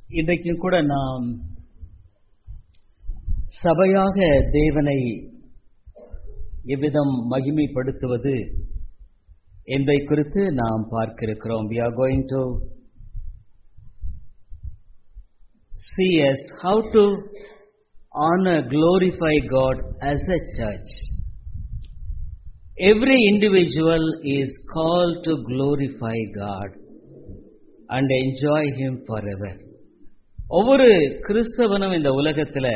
இன்றைக்கும் கூட நாம் சபையாக தேவனை எவ்விதம் மகிமைப்படுத்துவது என்பதை குறித்து நாம் பார்க்க இருக்கிறோம் we are going to see as how to honor glorify god as a church every individual is called to glorify god and enjoy him forever ஒவ்வொரு கிறிஸ்தவனும் இந்த உலகத்தில்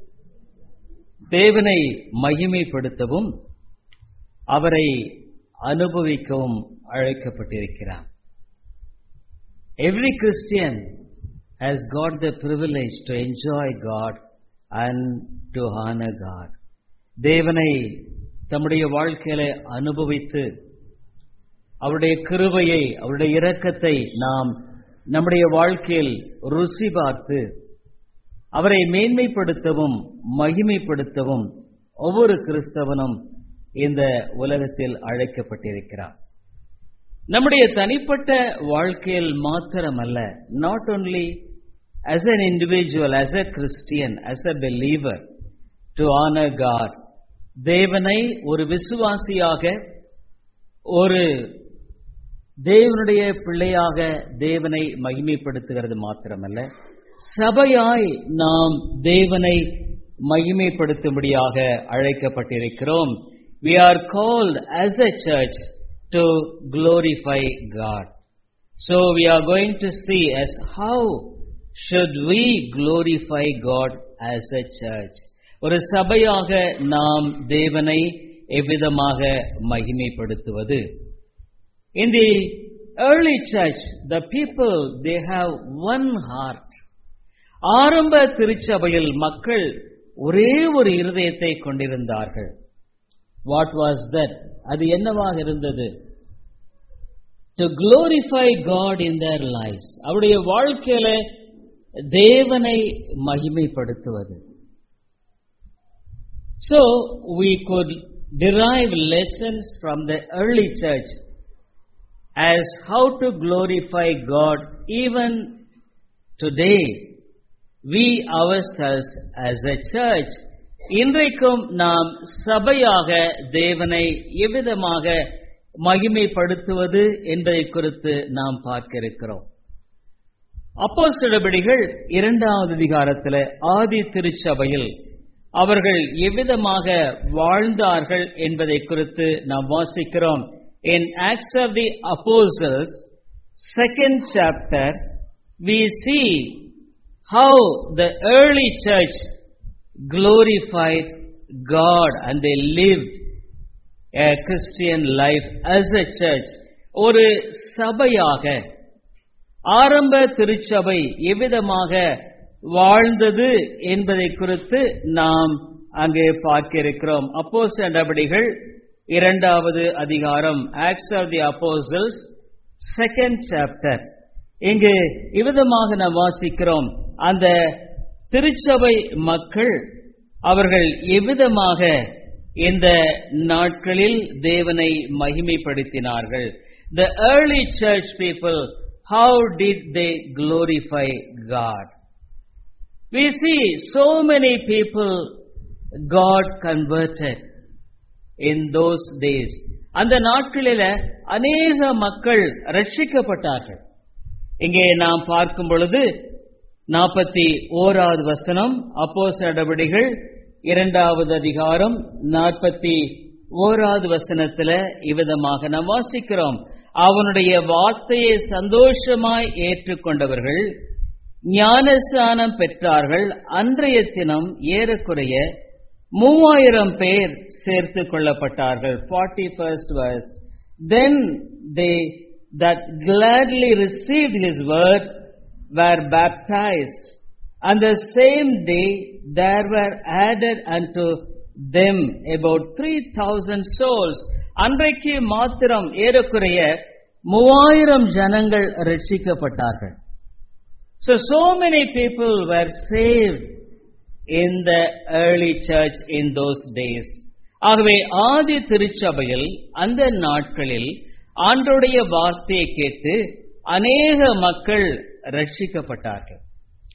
தேவனை மகிமைப்படுத்தவும் அவரை அனுபவிக்கவும் அழைக்கப்பட்டிருக்கிறார் every Christian has got the privilege to enjoy God and to honor God. தேவனை தம்முடைய வாழ்க்கையில அனுபவித்து அவருடைய கிருபையை அவருடைய இரக்கத்தை நாம் நம்முடைய வாழ்க்கையில் ருசி பார்த்து அவரை மேன்மைப்படுத்தவும் மகிமைப்படுத்தவும் ஒவ்வொரு கிறிஸ்தவனும் இந்த உலகத்தில் அழைக்கப்பட்டிருக்கிறார் நம்முடைய தனிப்பட்ட வாழ்க்கையில் மாத்திரமல்ல not only as an individual as a christian as a believer to honor god தேவனை ஒரு விசுவாசியாக ஒரு தேவனுடைய பிள்ளையாக தேவனை மகிமைப்படுத்துகிறது மாத்திரமல்ல சபையாய் நாம் தேவனை மகிமைப்படுத்தும்படியாக அழைக்கப்பட்டிருக்கிறோம் we are called as a church to glorify god so we are going to see as how should we glorify god as a church ஒரு சபையாக நாம் தேவனை எவ்விதமாக மகிமைப்படுத்துவது in the early church the people they have one heart ஆரம்ப திருச்சபையில் மக்கள் ஒரே ஒரு இருதயத்தை கொண்டிருந்தார்கள் வாட் வாஸ் தட் அது என்னவாக இருந்தது to glorify God in their life அவருடைய வாழ்க்கையில தேவனை மகிமைப்படுத்துவது So we could derive lessons from the early church as how to glorify God even today. We ourselves as a church இன்றைக்கும் நாம் சபையாக தேவனை எவ்விதமாக மகிமைப்படுத்துவது என்பதை குறித்து நாம் பார்க்க இருக்கிறோம் அப்போ சிலபடிகள் இரண்டாவது அதிகாரத்தில் ஆதி திருச்சபையில் அவர்கள் எவ்விதமாக வாழ்ந்தார்கள் என்பதை குறித்து நாம் வாசிக்கிறோம் in Acts of the apostles second chapter we see how the early church glorified God and they lived a Christian life as a church. ஒரு சபையாக ஆரம்ப திருச்சபை எவ்விதமாக வாழ்ந்தது என்பதை குறித்து நாம் அங்கே பார்க்க இருக்கிறோம் அப்போஸ் நடவடிகள் இரண்டாவது அதிகாரம் Acts of the apostles second chapter இங்கு இவ்விதமாக நாம் வாசிக்கிறோம் அந்த திருச்சபை மக்கள் அவர்கள் எவ்விதமாக இந்த நாட்களில் தேவனை மகிமைப்படுத்தினார்கள் the early church people how did they glorify God we see so many people got converted in those days அந்த நாட்களில அநேக மக்கள் ரட்சிக்கப்பட்டார்கள் இங்கே நாம் பார்க்கும் பொழுது நாற்பத்தி ஓராவது வசனம் அப்போஸ் நடவடிகள் இரண்டாவது அதிகாரம் நாற்பத்தி ஓராவது வசனத்துல இவ்விதமாக நாம் வாசிக்கிறோம் அவனுடைய வார்த்தையை சந்தோஷமாய் ஏற்றுக்கொண்டவர்கள் ஞானஸ்தானம் பெற்றார்கள் அன்றைய தினம் ஏறக்குறைய மூவாயிரம் பேர் சேர்த்து கொள்ளப்பட்டார்கள் forty first verse then they that gladly receive his word were baptized. On the same day, there were added unto them about 3,000 souls. அன்றைக்கு மாத்திரம் ஏறக்குறைய மூவாயிரம் ஜனங்கள் ரட்சிக்கப்பட்டார்கள் So, so many people were saved in the early church in those days. ஆகவே ஆதி திருச்சபையில் அந்த நாட்களில் ஆண்டுடைய வார்த்தையை கேட்டு அநேக மக்கள் ரட்சிக்கப்பட்டார்கள்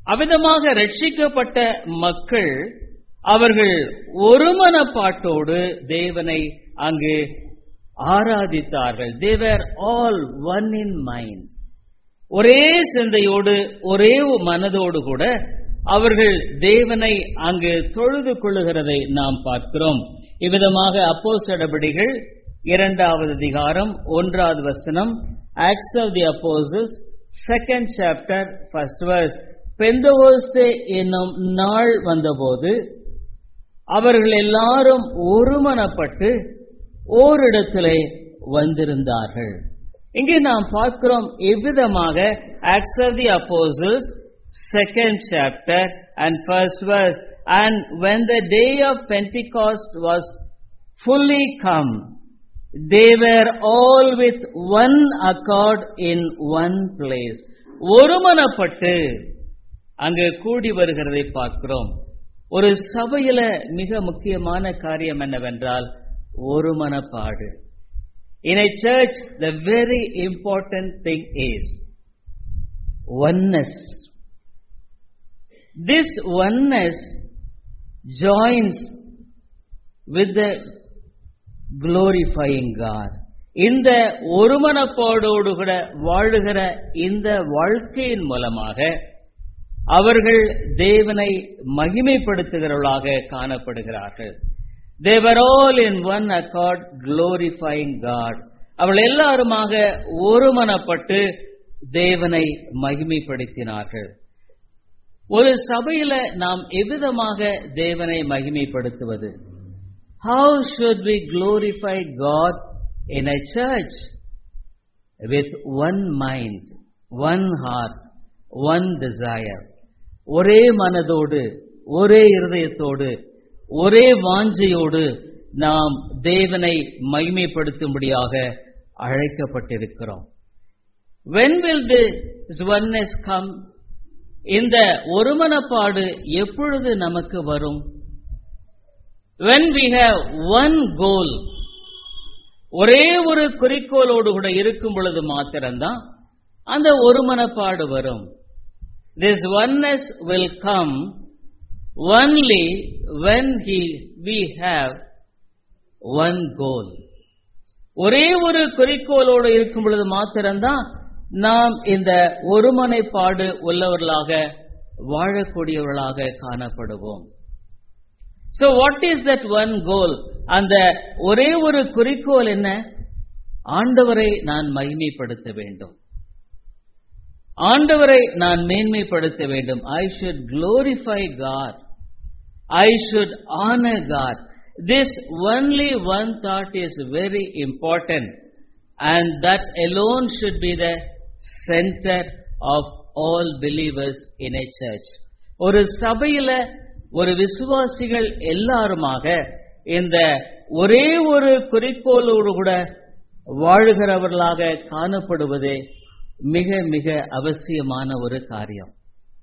அவ்விதமாக ரட்சிக்கப்பட்ட மக்கள் அவர்கள் ஒருமனப்பாட்டோடு தேவனை அங்கு ஆராதித்தார்கள் they were all one in mind ஒரே சிந்தையோடு ஒரே மனதோடு கூட அவர்கள் தேவனை அங்கு தொழுது கொள்ளுகிறதை நாம் பார்க்கிறோம் இவ்விதமாக அப்போ நடபடிகள் இரண்டாவது அதிகாரம் ஒன்றாவது வசனம் ஆக்ட்ஸ் ஆஃப் தி அப்போசஸ் செகண்ட் சாப்டர் ஃபர்ஸ்ட் வர்ஸ் பெந்தோஸ்தே என்னும் நாள் வந்தபோது அவர்கள் எல்லாரும் ஒருமனப்பட்டு ஓரிடத்திலே வந்திருந்தார்கள் இங்கே நாம் பார்க்கிறோம் எவ்விதமாக Acts of the apostles second chapter and first verse and when the day of Pentecost was fully come they were all with one accord in one place ஒருமனப்பட்டு அங்கு கூடி வருகிறதை பார்க்கிறோம் ஒரு சபையில மிக முக்கியமான காரியம் என்னவென்றால் ஒருமனப்பாடு In a church, the very important thing is oneness. This oneness joins with the glorifying God. இந்த ஒருமனப்பாடோடு கூட வாழுகிற இந்த வாழ்க்கையின் மூலமாக அவர்கள் தேவனை மகிமைப்படுத்துகிறவர்களாக காணப்படுகிறார்கள் They were all in one accord glorifying God. அவள் எல்லாருமாக ஒருமனப்பட்டு தேவனை மகிமைப்படுத்தினார்கள் ஒரு சபையில நாம் எவ்விதமாக தேவனை மகிமைப்படுத்துவது How should we glorify God in a church? With one mind, one heart, one desire. ஒரே மனதோடு ஒரே இருதயத்தோடு ஒரே வாஞ்சையோடு நாம் தேவனை மகிமைப்படுத்தும்படியாக அழைக்கப்பட்டிருக்கிறோம் when will this oneness come இந்த ஒருமனப்பாடு எப்பொழுது நமக்கு வரும் when we have one goal ஒரே ஒரு குறிக்கோளோடு கூட இருக்கும் பொழுது மாத்திரம்தான் அந்த ஒருமனப்பாடு வரும் this oneness will come only when he, we have one goal. ஒரே ஒரு குறிக்கோளோடு இருக்கும் பொழுது மாத்திரம்தான் நாம் இந்த ஒருமனைப்பாடு உள்ளவர்களாக வாழக்கூடியவர்களாக காணப்படுவோம் So what is that one goal? அந்த ஒரே ஒரு குறிக்கோள் என்ன ஆண்டவரை நான் மகிமைப்படுத்த வேண்டும் ஆண்டவரை நான் மேன்மைப்படுத்த வேண்டும் I should glorify God I should honor God. This only one thought is very important, and that alone should be the center of all believers in a church. ஒரு சபையில ஒரு விசுவாசிகள் எல்லாருமாக இந்த ஒரே ஒரு குறிக்கோளோடு கூட வாழுகிறவர்களாக காணப்படுவதே மிக மிக அவசியமான ஒரு காரியம்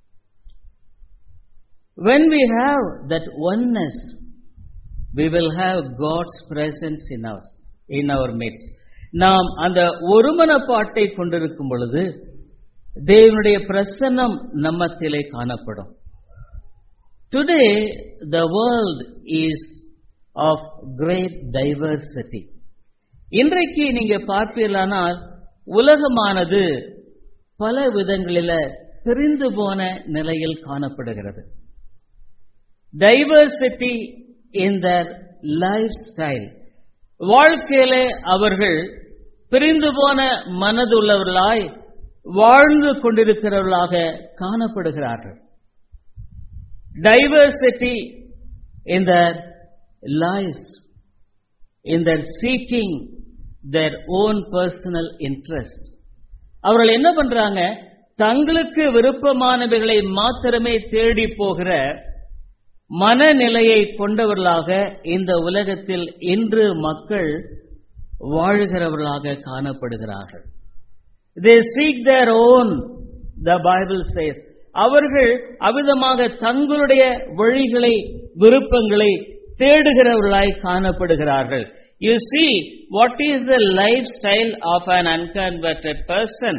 When we have that oneness, we will have God's presence in us, in our midst. நாம் அந்த ஒருமனப்பாட்டை கொண்டிருக்கும் பொழுது தேவனுடைய பிரசன்னம் நம்மத்திலே காணப்படும் today the world is of great diversity இன்றைக்கு நீங்க பார்ப்பீர்களானால் உலகமானது பல விதங்களில பிரிந்து போன நிலையில் காணப்படுகிறது diversity in their life style வாழ்க்கையிலே அவர்கள் பிரிந்து போன மனதுள்ளவர்களாய் வாழ்ந்து கொண்டிருக்கிறவர்களாக காணப்படுகிறார்கள் diversity in their life in their seeking their own personal interest அவர்கள் என்ன பண்றாங்க தங்களுக்கு விருப்பமானவைகளை மாத்திரமே தேடி போகிற மனநிலையை கொண்டவர்களாக இந்த உலகத்தில் இன்று மக்கள் வாழுகிறவர்களாக காணப்படுகிறார்கள் they seek their own the Bible says அவர்கள் அவிதமாக தங்களுடைய வழிகளை விருப்பங்களை தேடுகிறவர்களாய் காணப்படுகிறார்கள் you see what is the life style of an unconverted person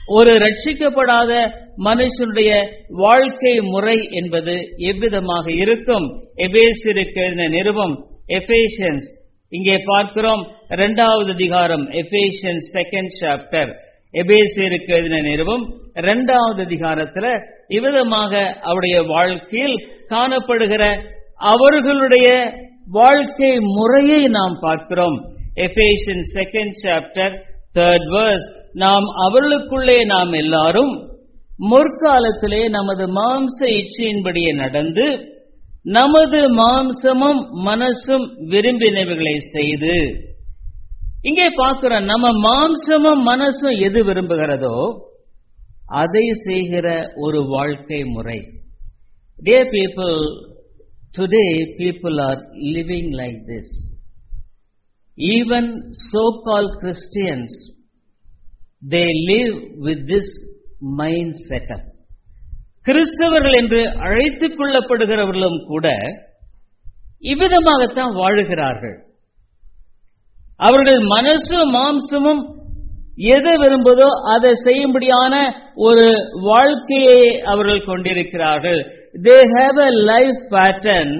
ஒரு ரட்சிக்கப்படாத மனுஷனுடைய வாழ்க்கை முறை என்பது எவ்விதமாக இருக்கும் எபேசிற்கு எழுதின நிருபம் எபேஷியன்ஸ் இங்கே பார்க்கிறோம் இரண்டாவது அதிகாரம் எபேஷியன்ஸ் செகண்ட் சாப்டர் எபேசியருக்கு எழுதின நிருபம் இரண்டாவது அதிகாரத்துல இவ்விதமாக அவருடைய வாழ்க்கையில் காணப்படுகிற அவர்களுடைய வாழ்க்கை முறையை நாம் பார்க்கிறோம் Ephesian second chapter third verse நாம் அவர்களுக்குள்ளே நாம் எல்லாரும் முற்காலத்திலே நமது மாம்ச இச்சையின்படியே நடந்து நமது மாம்சமும் மனசும் விரும்பினவைகளை செய்து இங்கே பார்க்கிறோம் நம்ம மாம்சமும் மனசும் எது விரும்புகிறதோ அதை செய்கிற ஒரு வாழ்க்கை முறை Dear people, today people are living like this. Even so-called Christians, they live with this mind setup. கிறிஸ்தவர்கள் என்று அழைத்துக் கொள்ளப்படுகிறவர்களும் கூட இவ்விதமாகத்தான் வாழுகிறார்கள் அவர்கள் மனசும் மாம்சமும் எதை விரும்புதோ அதை செய்யும்படியான ஒரு வாழ்க்கையை அவர்கள் கொண்டிருக்கிறார்கள் they have a life pattern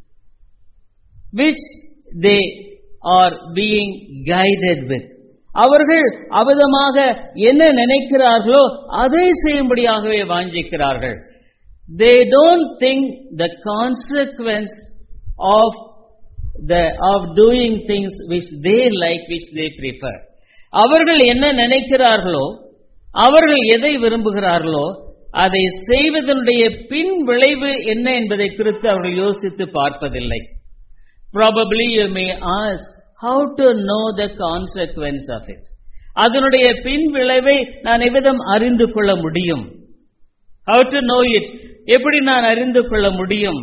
which they are being guided with அவர்கள் அவிதமாக என்ன நினைக்கிறார்களோ அதை செய்யும்படியாகவே வாஞ்சிக்கிறார்கள் they don't think the consequence of the of doing things which they like which they prefer அவர்கள் என்ன நினைக்கிறார்களோ அவர்கள் எதை விரும்புகிறார்களோ அதை செய்வதனுடைய பின் விளைவு என்ன என்பதை குறித்து அவர்கள் யோசித்து பார்ப்பதில்லை probably you may ask how to know the consequence of it அதனுடைய பின் விளைவை நான் எவ்விதம் அறிந்து கொள்ள முடியும் how to know it எப்படி நான் அறிந்து கொள்ள முடியும்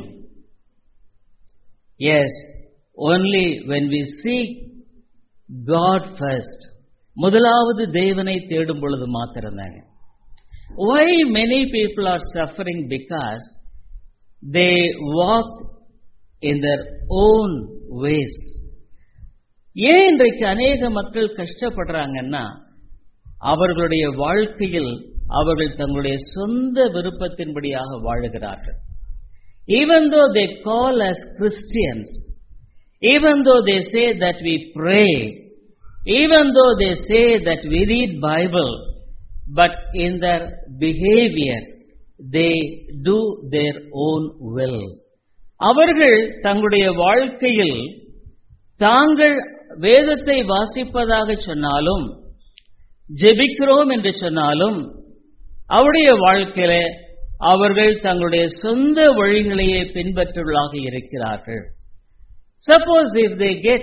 yes only when we seek God first. முதலாவது தேவனை தேடும் பொழுது மாத்திரம்தாங்க why many people are suffering because they walk in their own ways ஏன் இன்றைக்கு அநேக மக்கள் கஷ்டப்படுறாங்கன்னா அவர்களுடைய வாழ்க்கையில் அவர்கள் தங்களுடைய சொந்த விருப்பத்தின்படியாக வாழுகிறார்கள் even though they call as Christians even though they say that we pray, even though they say that we read Bible, but in their behavior they do their own will. அவர்கள் தங்களுடைய வாழ்க்கையில் தாங்கள் வேதத்தை வாசிப்பதாக சொன்னாலும் ஜெபிக்கிறோம் என்று சொன்னாலும் அவருடைய வாழ்க்கையில அவர்கள் தங்களுடைய சொந்த வழிகளையே பின்பற்றுவதாக இருக்கிறார்கள் Suppose if they get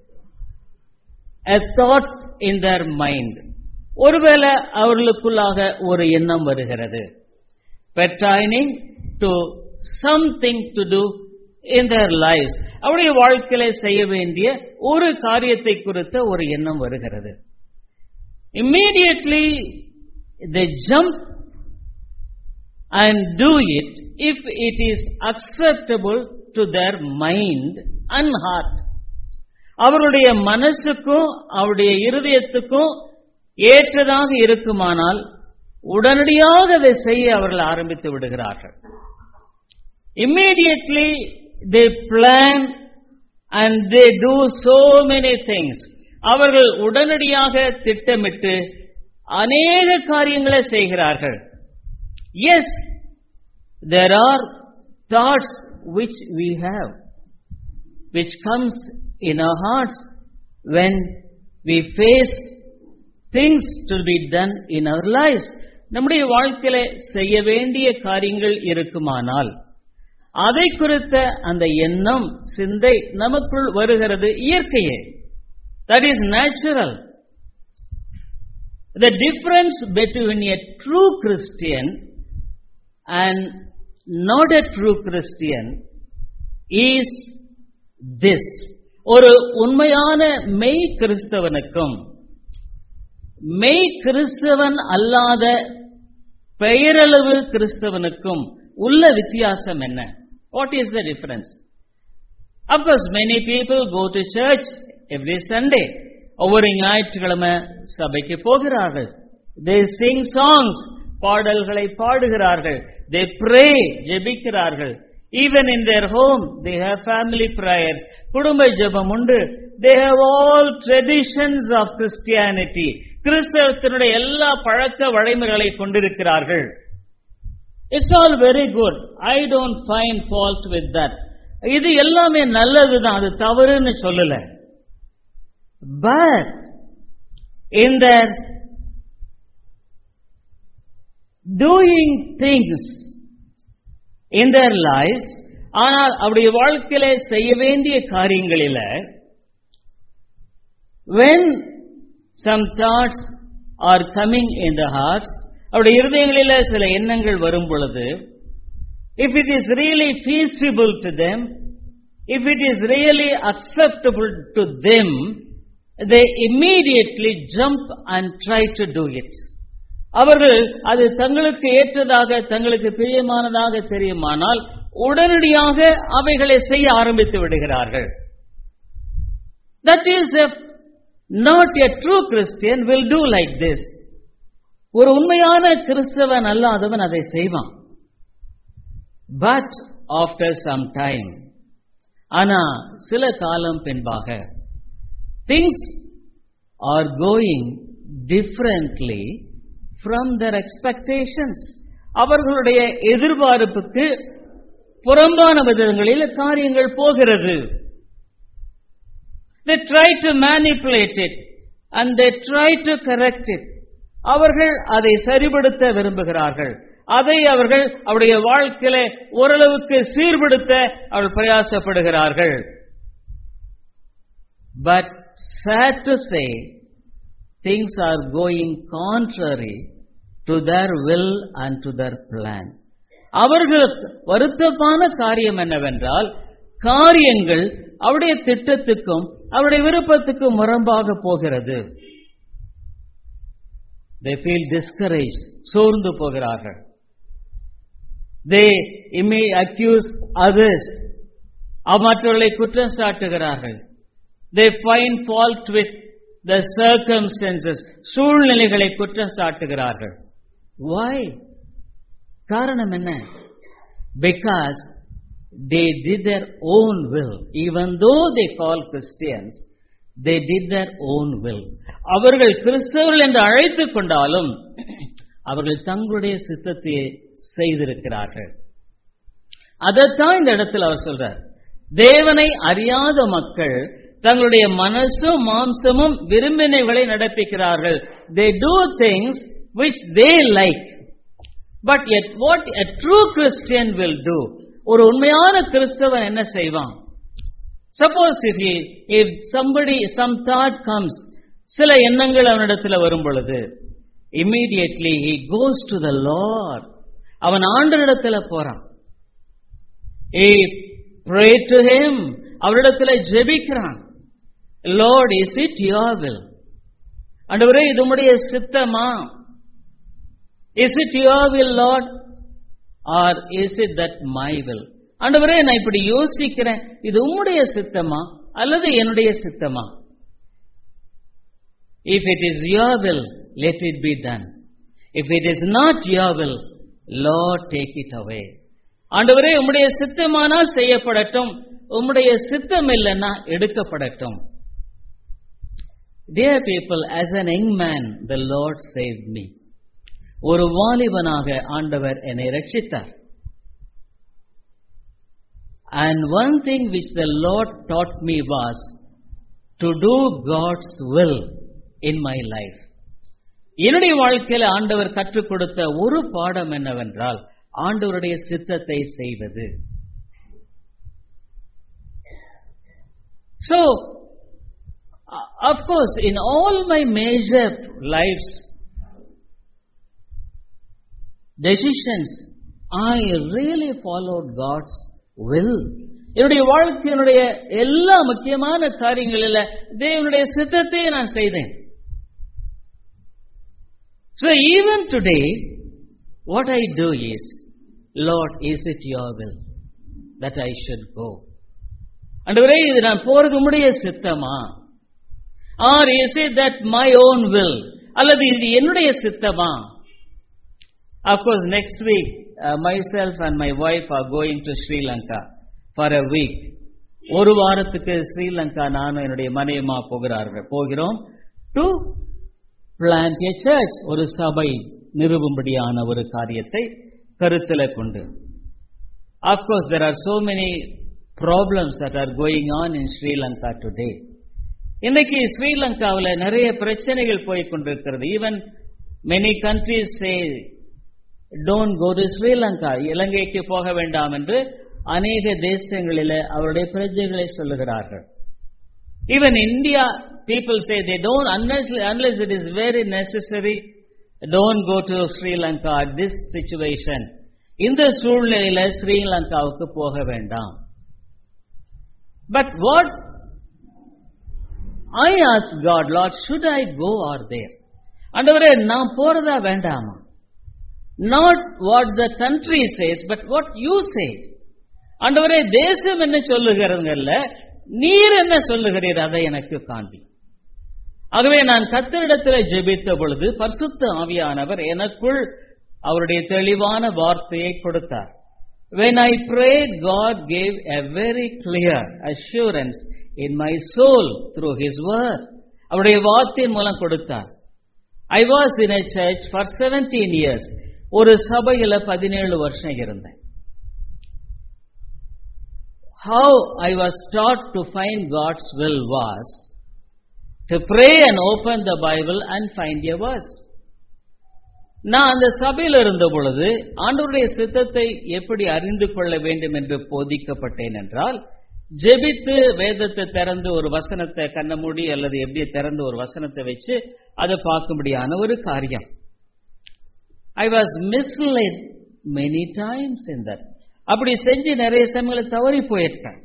a thought in their mind, ஒருவேளை அவர்களுக்குள்ளாக ஒரு எண்ணம் வருகிறது pertaining to something to do in their lives அவருடைய வாழ்க்கையில செய்ய வேண்டிய ஒரு காரியத்தை குறித்த ஒரு எண்ணம் வருகிறது immediately they jump and do it if it is acceptable to their mind and heart அவருடைய மனசுக்கும் அவருடைய இருதயத்துக்கும் ஏற்றதாக இருக்குமானால் உடனடியாக அதை செய்ய அவர்கள் ஆரம்பித்து விடுகிறார்கள் immediately they plan and they do so many things அவர்கள் உடனடியாக திட்டமிட்டு அநேக காரியங்களை செய்கிறார்கள் yes there are thoughts which we have which comes in our hearts when we face things to be done in our lives நம்முடைய வாழ்க்கையில செய்ய வேண்டிய காரியங்கள் இருக்குமானால் அதை குறித்த அந்த எண்ணம் சிந்தை நமக்குள் வருகிறது இயற்கையே that is natural the difference between a true Christian and not a true Christian is this ஒரு உண்மையான மெய் கிறிஸ்தவனுக்கும் மெய் கிறிஸ்தவன் அல்லாத பெயரளவு கிறிஸ்தவனுக்கும் உள்ள வித்தியாசம் என்ன what is the difference of course many people go to church every Sunday ஒவ்வொரு ஞாயிற்றுக்கிழமை சபைக்கு போகிறார்கள் they sing songs பாடல்களை பாடுகிறார்கள் they pray ஜெபிக்கிறார்கள் even in their home they have family prayers குடும்ப ஜெபம் உண்டு they have all traditions of christianity கிறிஸ்தவத்தினுடைய எல்லா பழக்க வழிமுறைகளை கொண்டிருக்கிறார்கள் it's all very good I don't find fault with that இது எல்லாமே நல்லதுதான் அது தவறுன்னு சொல்லல but in their doing things in their lives ஆனால் அவருடைய வாழ்க்கையில செய்ய வேண்டிய காரியங்களில when some thoughts are coming in the hearts அவருடைய இருதயங்களில சில எண்ணங்கள் வரும் பொழுது if it is really feasible to them if it is really acceptable to them they immediately jump and try to do it அவர்கள் அது தங்களுக்கு ஏற்றதாக தங்களுக்கு பிரியமானதாக தெரியுமானால் உடனடியாக அவைகளை செய்ய ஆரம்பித்து விடுகிறார்கள் that is not a true Christian will do like this ஒரு உண்மையான கிறிஸ்தவன் அல்லாதவன் அதை செய்வான் பட் ஆஃப்டர் சம் டைம் ஆனா சில காலம் பின்பாக things are going differently from their expectations அவர்களுடைய எதிர்பார்ப்புக்கு புறம்பான விதங்களில் காரியங்கள் போகிறது they try to manipulate it and they try to correct it அவர்கள் அதை சரிபடுத்த விரும்புகிறார்கள் அதை அவர்கள் அவருடைய வாழ்க்கையில ஓரளவுக்கு சீர்படுத்த அவர்கள் பிரயாசப்படுகிறார்கள் but sad to say, things are going contrary to their will and to their plan. அவர்களுக்கு வருத்தமான காரியம் என்னவென்றால் காரியங்கள் அவருடைய திட்டத்துக்கும் அவருடைய விருப்பத்துக்கும் முரம்பாக போகிறது they feel discouraged சோர்ந்து போகிறார்கள் they may accuse others மற்றவர்களை குற்றம் சாட்டுகிறார்கள் they find fault with the circumstances சூழ்நிலைகளை குற்றம் சாட்டுகிறார்கள் why காரணம் என்ன because they did their own will even though they call christians they did their own will அவர்கள் கிறிஸ்தவர்கள் என்று அழைத்துக் கொண்டாலும் அவர்கள் தங்களுடைய சித்தத்தை செய்திருக்கிறார்கள் அதைத்தான் இந்த இடத்தில் அவர் சொல்றார் தேவனை அறியாத மக்கள் தங்களுடைய மனசும் மாம்சமும் விரும்பினைகளை நடப்பிக்கிறார்கள் they do things which they like but at what a true Christian will do ஒரு உண்மையான கிறிஸ்தவன் என்ன செய்வான் suppose if if somebody some thought comes சில எண்ணங்கள் அவனிடத்தில் வரும் பொழுது immediately he goes to the Lord அவன் ஆண்டரிடத்துல போறான் ஏ ப்ரே டு ஹிம் அவரிடத்துல ஜெபிக்கிறான் Lord is it your will ஆண்டவரே இது உம்முடைய சித்தமா is it your will Lord or is it that my will ஆண்டவரே நான் இப்படி யோசிக்கிறேன் இது உம்முடைய சித்தமா அல்லது என்னுடைய சித்தமா if it is your will let it be done if it is not your will Lord take it away ஆண்டவரே உம்முடைய சித்தமானால் செய்யப்படட்டும் உம்முடைய சித்தம் இல்லைன்னா எடுக்கப்படட்டும் Dear people, as an young man, the Lord saved me. ஒரு வாலிபனாக ஆண்டவர் என்னை ரட்சித்தார் And one thing which the Lord taught me was to do God's will in my life. என்னுடைய வாழ்க்கையில் ஆண்டவர் கற்றுக் கொடுத்த ஒரு பாடம் என்னவென்றால் ஆண்டவருடைய சித்தத்தை செய்வது So, of course, in all my major life's decisions, I really followed God's will. என்னுடைய வாழ்க்கையினுடைய எல்லா முக்கியமான காரியங்களில் தேவனுடைய சித்தத்தை நான் செய்தேன் So even today, what I do is, Lord, is it your will that I should go? அண்டவரே இது நான் போறது உம்முடைய சித்தமா or is it that my own will அல்லது இது என்னுடைய சித்தமா of course next week myself and my wife are going to Sri Lanka for a week ஒரு வாரத்துக்கு ஸ்ரீலங்கா நானும் என்னுடைய மனைவிமா போகிறார்கள் போகிறோம் டு பிளான்ட் ஏ சர்ச் ஒரு சபை நிறுவும்படியான ஒரு காரியத்தை கருத்தில் கொண்டு of course there are so many problems that are going on in Sri Lanka today இன்னைக்கு ஸ்ரீலங்காவில் நிறைய பிரச்சனைகள் போய் கொண்டிருக்கிறது even many countries say don't go to Sri Lanka இலங்கைக்கு போக வேண்டாம் என்று அநேக தேசங்களில் அவருடைய பிரஜைகளை சொல்லுகிறார்கள் even India people say they don't unless unless it is very necessary don't go to Sri Lanka this situation இந்த சூழ்நிலையில ஸ்ரீலங்காவுக்கு போக வேண்டாம் but what I ask God Lord should I go or there ஆண்டவரே நான் போறதா வேண்டாமா not what the country says but what you say ஆண்டவரே தேசம் என்ன சொல்லுகிறதுங்கல்ல நீர் என்ன சொல்லுகிறீர் அதை எனக்கு காண்பி ஆகவே நான் கத்தரிடத்தில் ஜெபித்த பொழுது பரிசுத்த ஆவியானவர் எனக்குள் அவருடைய தெளிவான வார்த்தையை கொடுத்தார் When I prayed, God gave a very clear assurance in my soul through His word. அவருடைய வார்த்தையின் மூலம் கொடுத்தார் I was in a church for 17 years ஒரு சபையில பதினேழு வருஷம் இருந்தேன் how I was taught to find God's will was to pray and open the Bible and find a verse. நான் அந்த சபையில் இருந்த பொழுது ஆண்டவருடைய சித்தத்தை எப்படி அறிந்து கொள்ள வேண்டும் என்று போதிக்கப்பட்டேன் என்றால் ஜெபித்து வேதத்தை திறந்து ஒரு வசனத்தை கண்ண மூடி அல்லது எப்படி திறந்து ஒரு வசனத்தை வச்சு அதை பார்க்கும்படியான ஒரு காரியம் I was misled many times in that அப்படி செஞ்சு நிறைய சமயங்களை தவறி போயிருக்கேன்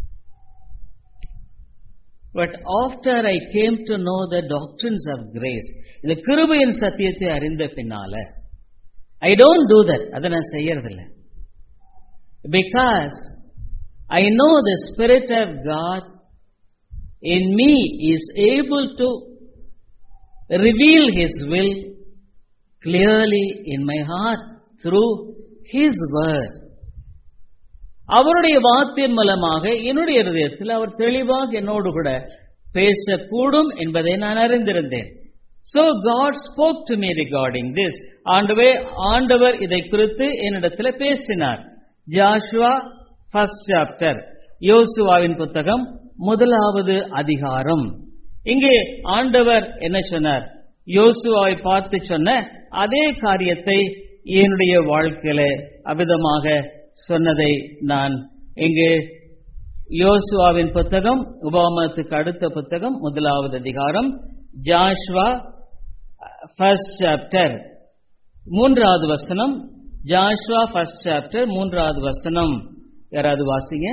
but after I came to know the doctrines of grace இந்த கிருபையின் சத்தியத்தை அறிந்த பின்னால ஐ டோன்ட் டூ தட் அதை நான் செய்யறதில்ல because I know the spirit of God in me is able to reveal his will clearly in my heart through his word அவருடைய வார்த்தையின் மூலமாக என்னுடைய இருதயத்தில் அவர் தெளிவாக என்னோடு கூட பேசக்கூடும் என்பதை நான் அறிந்திருந்தேன் So God spoke to me regarding this. ஆண்டவே ஆண்டவர் இதை குறித்து என்னிடத்தில் பேசினார் ஜாஷுவா ஃபர்ஸ்ட் சாப்டர் யோசுவாவின் புத்தகம் முதலாவது அதிகாரம் இங்கே ஆண்டவர் என்ன சொன்னார் யோசுவாவை பார்த்து சொன்ன அதே காரியத்தை என்னுடைய வாழ்க்கையில அவிதமாக சொன்னதை நான் இங்கு யோசுவாவின் புத்தகம் உபாமத்துக்கு அடுத்த புத்தகம் முதலாவது அதிகாரம் ஜாஷ்வா ஃபர்ஸ்ட் சாப்டர் மூன்றாவது வசனம் ஜாஷ்வா ஃபர்ஸ்ட் சாப்டர் மூன்றாவது வசனம் யாராவது வாசிங்க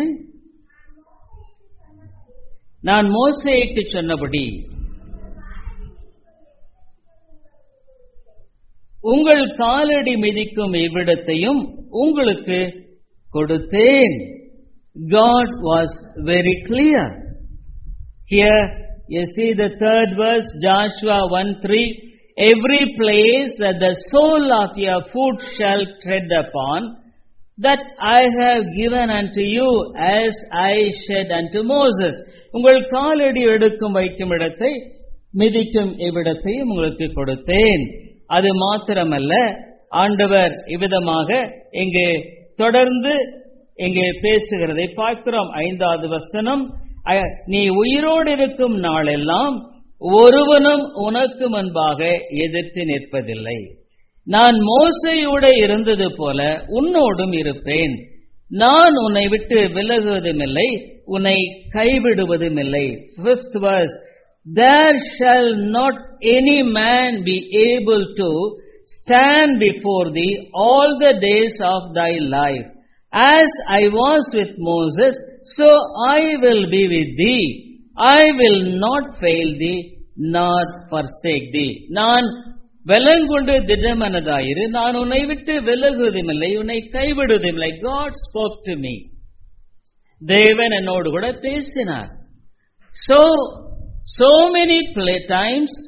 நான் மோசைக்கு சொன்னபடி உங்கள் காலடி மிதிக்கும் இவ்விடத்தையும் உங்களுக்கு கொடுத்தேன் God was very clear. Here you see the third verse, Joshua 1 3. Every place that the sole of your foot shall tread upon, that I have given unto you as I said unto Moses. உங்கள் காலடி எடுக்கும் வைக்கும் இடத்தை மிதிக்கும் இவ்விடத்தையும் உங்களுக்கு கொடுத்தேன் அது மாத்திரமல்ல ஆண்டவர் இவ்விதமாக இங்கே தொடர்ந்து இங்கே பேசுகிறதை பார்க்கிறோம் ஐந்தாவது வசனம் அ- நீ உயிரோடு இருக்கும் நாளெல்லாம் ஒருவனும் உனக்கு முன்பாக எதிர்த்து நிற்பதில்லை நான் மோசையோடு இருந்தது போல உன்னோடும் இருப்பேன் நான் உன்னை விட்டு விலகுவதுமில்லை உன்னை கைவிடுவதுமில்லை Fifth verse There shall not any man be able to stand before thee all the days of thy life. As I was with Moses, so I will be with thee. I will not fail thee, nor forsake thee. நான் வெலங்கொண்டு திடமனதாயிரு நான் உன்னை விட்டு விலகுவதுமில்லை உன்னை கைவிடுவதுமில்லை God spoke to me. தேவன் என்னோடு கூட பேசினார் So, so many play times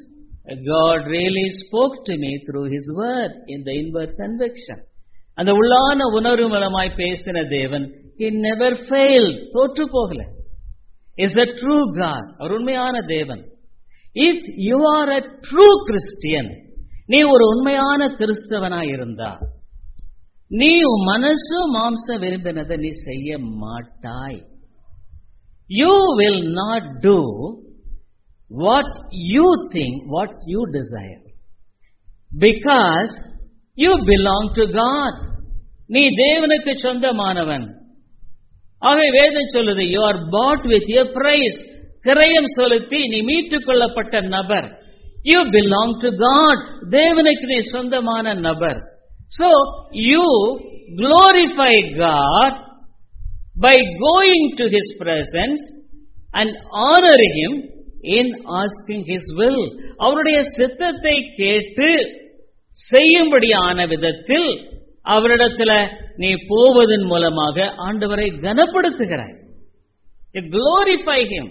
God really spoke to me through His word in the inward conviction. அந்த உள்ளான உணர்வு மூலமாய் பேசின தேவன் He never failed. தோற்று போகல இஸ் a true God. அவர் உண்மையான தேவன் if you are a true Christian நீ ஒரு உண்மையான கிறிஸ்தவனாய் இருந்தா நீ உன் மனசு மாம்சம் விரும்பினதை நீ செய்ய மாட்டாய் you will not do what you think what you desire because you belong to God நீ தேவனுக்கு சொந்தமானவன் ஆகவே வேதம் சொல்லுது you are bought with a price கிரயம் செலுத்தி நீ மீட்டுக் கொள்ளப்பட்ட நபர் யூ பிலாங் டு காட் தேவனுக்கு நீ சொந்தமான நபர் So, you glorify God by going to His presence and honoring Him in asking His will. அவருடைய சித்தத்தை கேட்டு செய்யும்படியான விதத்தில் அவரிடத்துல நீ போவதன் மூலமாக ஆண்டவரை கனப்படுத்துகிறாய் glorify Him.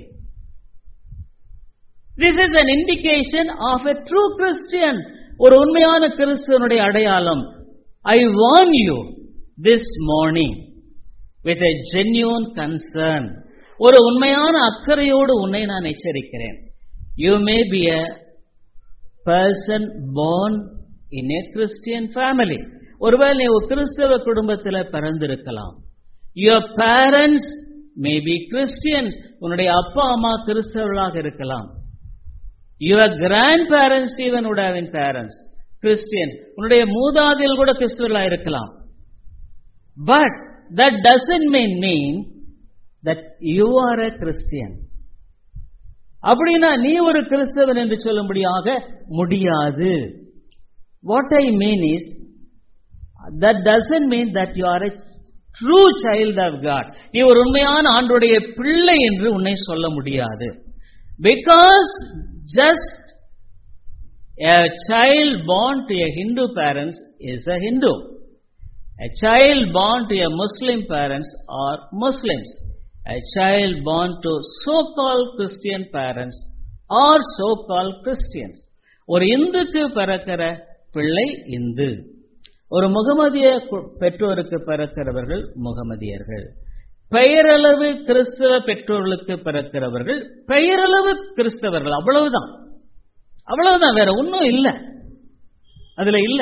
This is an indication of a true Christian. ஒரு உண்மையான கிறிஸ்துவனுடைய அடையாளம் I warn you this morning with a genuine concern. ஒரு உண்மையான அக்கறையோடு உன்னை நான் எச்சரிக்கிறேன் you may be a person born in a Christian family. ஒருவேளை நீ ஒரு கிறிஸ்தவ குடும்பத்தில் பிறந்திருக்கலாம் your parents may be Christians உன்னுடைய அப்பா அம்மா கிறிஸ்தவர்களாக இருக்கலாம் your grandparents even would have parents Christians உன்னுடைய மூதாதையில் கூட கிறிஸ்துவர்களாக இருக்கலாம் but that doesn't mean mean that you are a Christian அப்படின்னா நீ ஒரு கிறிஸ்தவன் என்று சொல்லும்படியாக முடியாது what I mean is that doesn't mean that you are a true child of God நீ ஒரு உண்மையான ஆண்டுடைய பிள்ளை என்று உன்னை சொல்ல முடியாது because just A child born to a Hindu parents is a Hindu. A child born to a Muslim parents are Muslims. A child born to so-called Christian parents are so-called Christians. ஒரு இந்துக்கு பிறக்கிற பிள்ளை இந்து ஒரு முகமதிய பெற்றோருக்கு பிறக்கிறவர்கள் முகமதியர்கள் பெயரளவு கிறிஸ்தவ பெற்றோர்களுக்கு பிறக்கிறவர்கள் பெயரளவு கிறிஸ்தவர்கள் அவ்வளவுதான் அவ்வளவுதான் வேற ஒன்றும் இல்லை அதுல இல்ல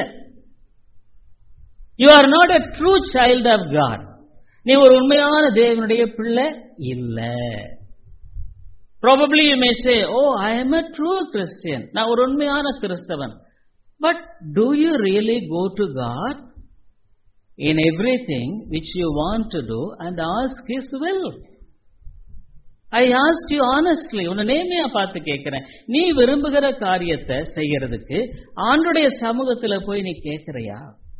you are not a true child of God நீ ஒரு உண்மையான தேவனுடைய பிள்ளை இல்ல probably you may say oh I am a true Christian நான் ஒரு உண்மையான கிறிஸ்தவன் but do you really go to God in everything which you want to do and ask his will I ask you honestly உன்னை நேமையா பார்த்து கேட்கிறேன் நீ விரும்புகிற காரியத்தை செய்யறதுக்கு ஆண்டுடைய சமூகத்துல போய் நீ கேட்கிறையா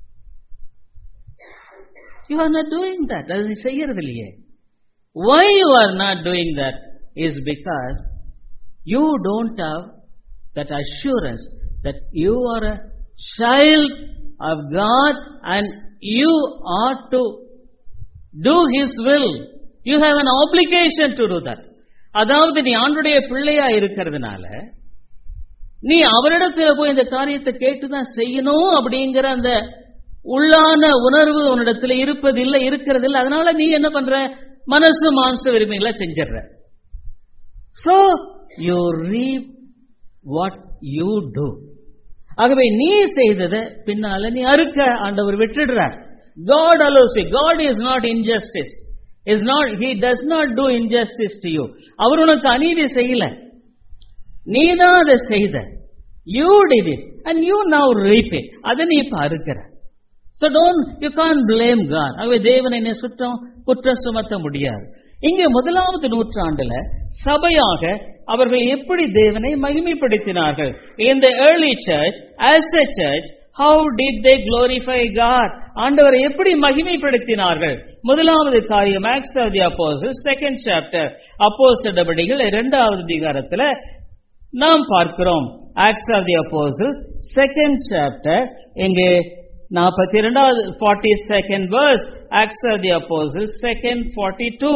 you are not doing that அது நீ செய்யறது இல்லையே why you are not doing that is because you don't have that assurance that you are a child of God and you are to do his will you have an application to do that அதாவது நீ ஆண்டுடைய பிள்ளையா இருக்கிறதுனால நீ அவரிடத்துல போய் இந்த காரியத்தை கேட்டுதான் செய்யணும் அப்படிங்கிற அந்த உள்ளான உணர்வு உன்னிடத்துல இருப்பதில்லை இருக்கிறது இல்லை அதனால நீ என்ன பண்ற மனசு மாம்ச விரும்பிகளை செஞ்சிடுற so you reap what you do ஆகவே நீ செய்ததை பின்னால நீ அறுக்க ஆண்டவர் விட்டுடுறார் God allows it. God is not injustice. Is not, he does not do injustice to you. அவர் உனக்கு அநீதி செய்யல நீ தான் அதை செய்த you did it and you now reap it அதை நீ இப்ப அறுக்கிற so don't you can blame God ஆகவே தேவனை என்னை சுற்றம் குற்றம் சுமத்த முடியாது இங்கே முதலாவது நூற்றாண்டுல சபையாக அவர்கள் எப்படி தேவனை மகிமைப்படுத்தினார்கள் இந்த early church as a church how did they glorify God ஆண்டவரை எப்படி மகிமைப்படுத்தினார்கள் முதலாவது காரியம் acts of the apostle second chapter அப்போஸ் நடவடிக்கைகள் இரண்டாவது அதிகாரத்தில் நாம் பார்க்கிறோம் acts of the apostles second chapter இங்கு நாற்பத்தி இரண்டாவது forty second verse acts of the apostle second forty two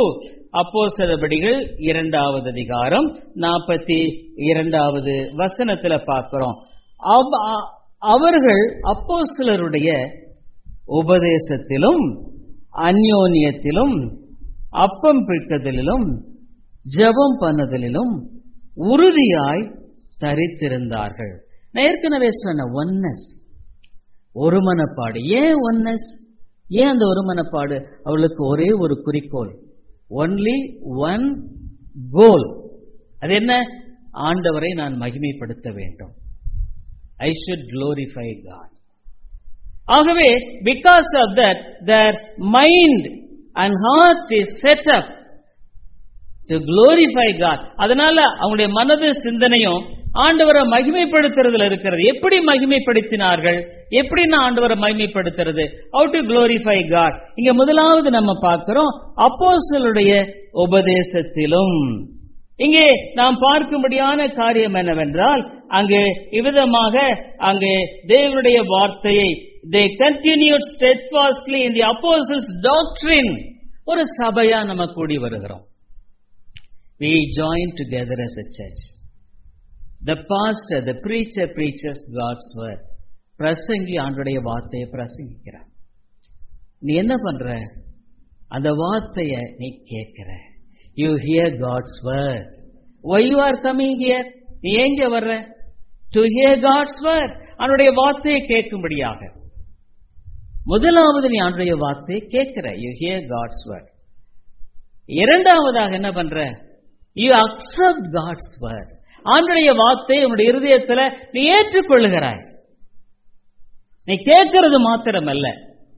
அப்போஸ்தலபடிகள் இரண்டாவது அதிகாரம் நாற்பத்தி இரண்டாவது வசனத்துல பார்க்கிறோம் அவ- அ- அவர்கள் அப்போஸ்தலருடைய உபதேசத்திலும் அந்யோன்யத்திலும் அப்பம் பிடித்ததிலும் ஜெபம் பண்ணதிலும் உறுதியாய் தரித்திருந்தார்கள் நான் ஏற்கனவே சொன்ன ஒன்னஸ் ஒருமனப்பாடு ஏன் ஒன்னஸ் ஏன் அந்த ஒருமனப்பாடு அவளுக்கு ஒரே ஒரு குறிக்கோள் ஒன்லி ஒன் கோல் அது என்ன ஆண்டவரை நான் மகிமைப்படுத்த வேண்டும் ஐ ஷுட் glorify God ஆகவே because of that their mind and heart is set up to glorify God அதனால அவங்களுடைய மனது சிந்தனையும் ஆண்டவரை மகிமைப்படுத்துறதுல இருக்கிறது எப்படி மகிமைப்படுத்தினார்கள் எப்படி நான் ஆண்டவரை மகிமைப்படுத்துறது how to glorify God இங்க முதலாவது நம்ம பார்க்கிறோம் அப்போஸ்தலருடைய உபதேசத்திலும் இங்கே நாம் பார்க்கும்படியான காரியம் என்னவென்றால் அங்கு இவ்விதமாக அங்கு தேவனுடைய வார்த்தையை they continued steadfastly in the apostles doctrine ஒரு சபையா நம்ம கூடி வருகிறோம் we join together as a church the pastor the preacher preaches god's word பிரசங்கி ஆண்டுடைய வார்த்தையை பிரசங்கிக்கிறார் நீ என்ன பண்ற அந்த வார்த்தையை நீ கேட்கிற you hear God's word why you are coming here நீ எங்க வர்ற டு ஹியர் காட்ஸ் வேர்ட் அவனுடைய வார்த்தையை கேட்கும்படியாக முதலாவது நீ ஆண்டுடைய வார்த்தையை கேட்கிற யூ ஹியர் காட்ஸ் வேர்ட் இரண்டாவதாக என்ன பண்ற யூ அக்செப்ட் காட்ஸ் வேர்ட் ஆண்டுடைய வார்த்தை உன்னுடைய இருதயத்துல நீ ஏற்றுக்கொள்ளுகிறாய் நீ கேட்கிறது மாத்திரமல்ல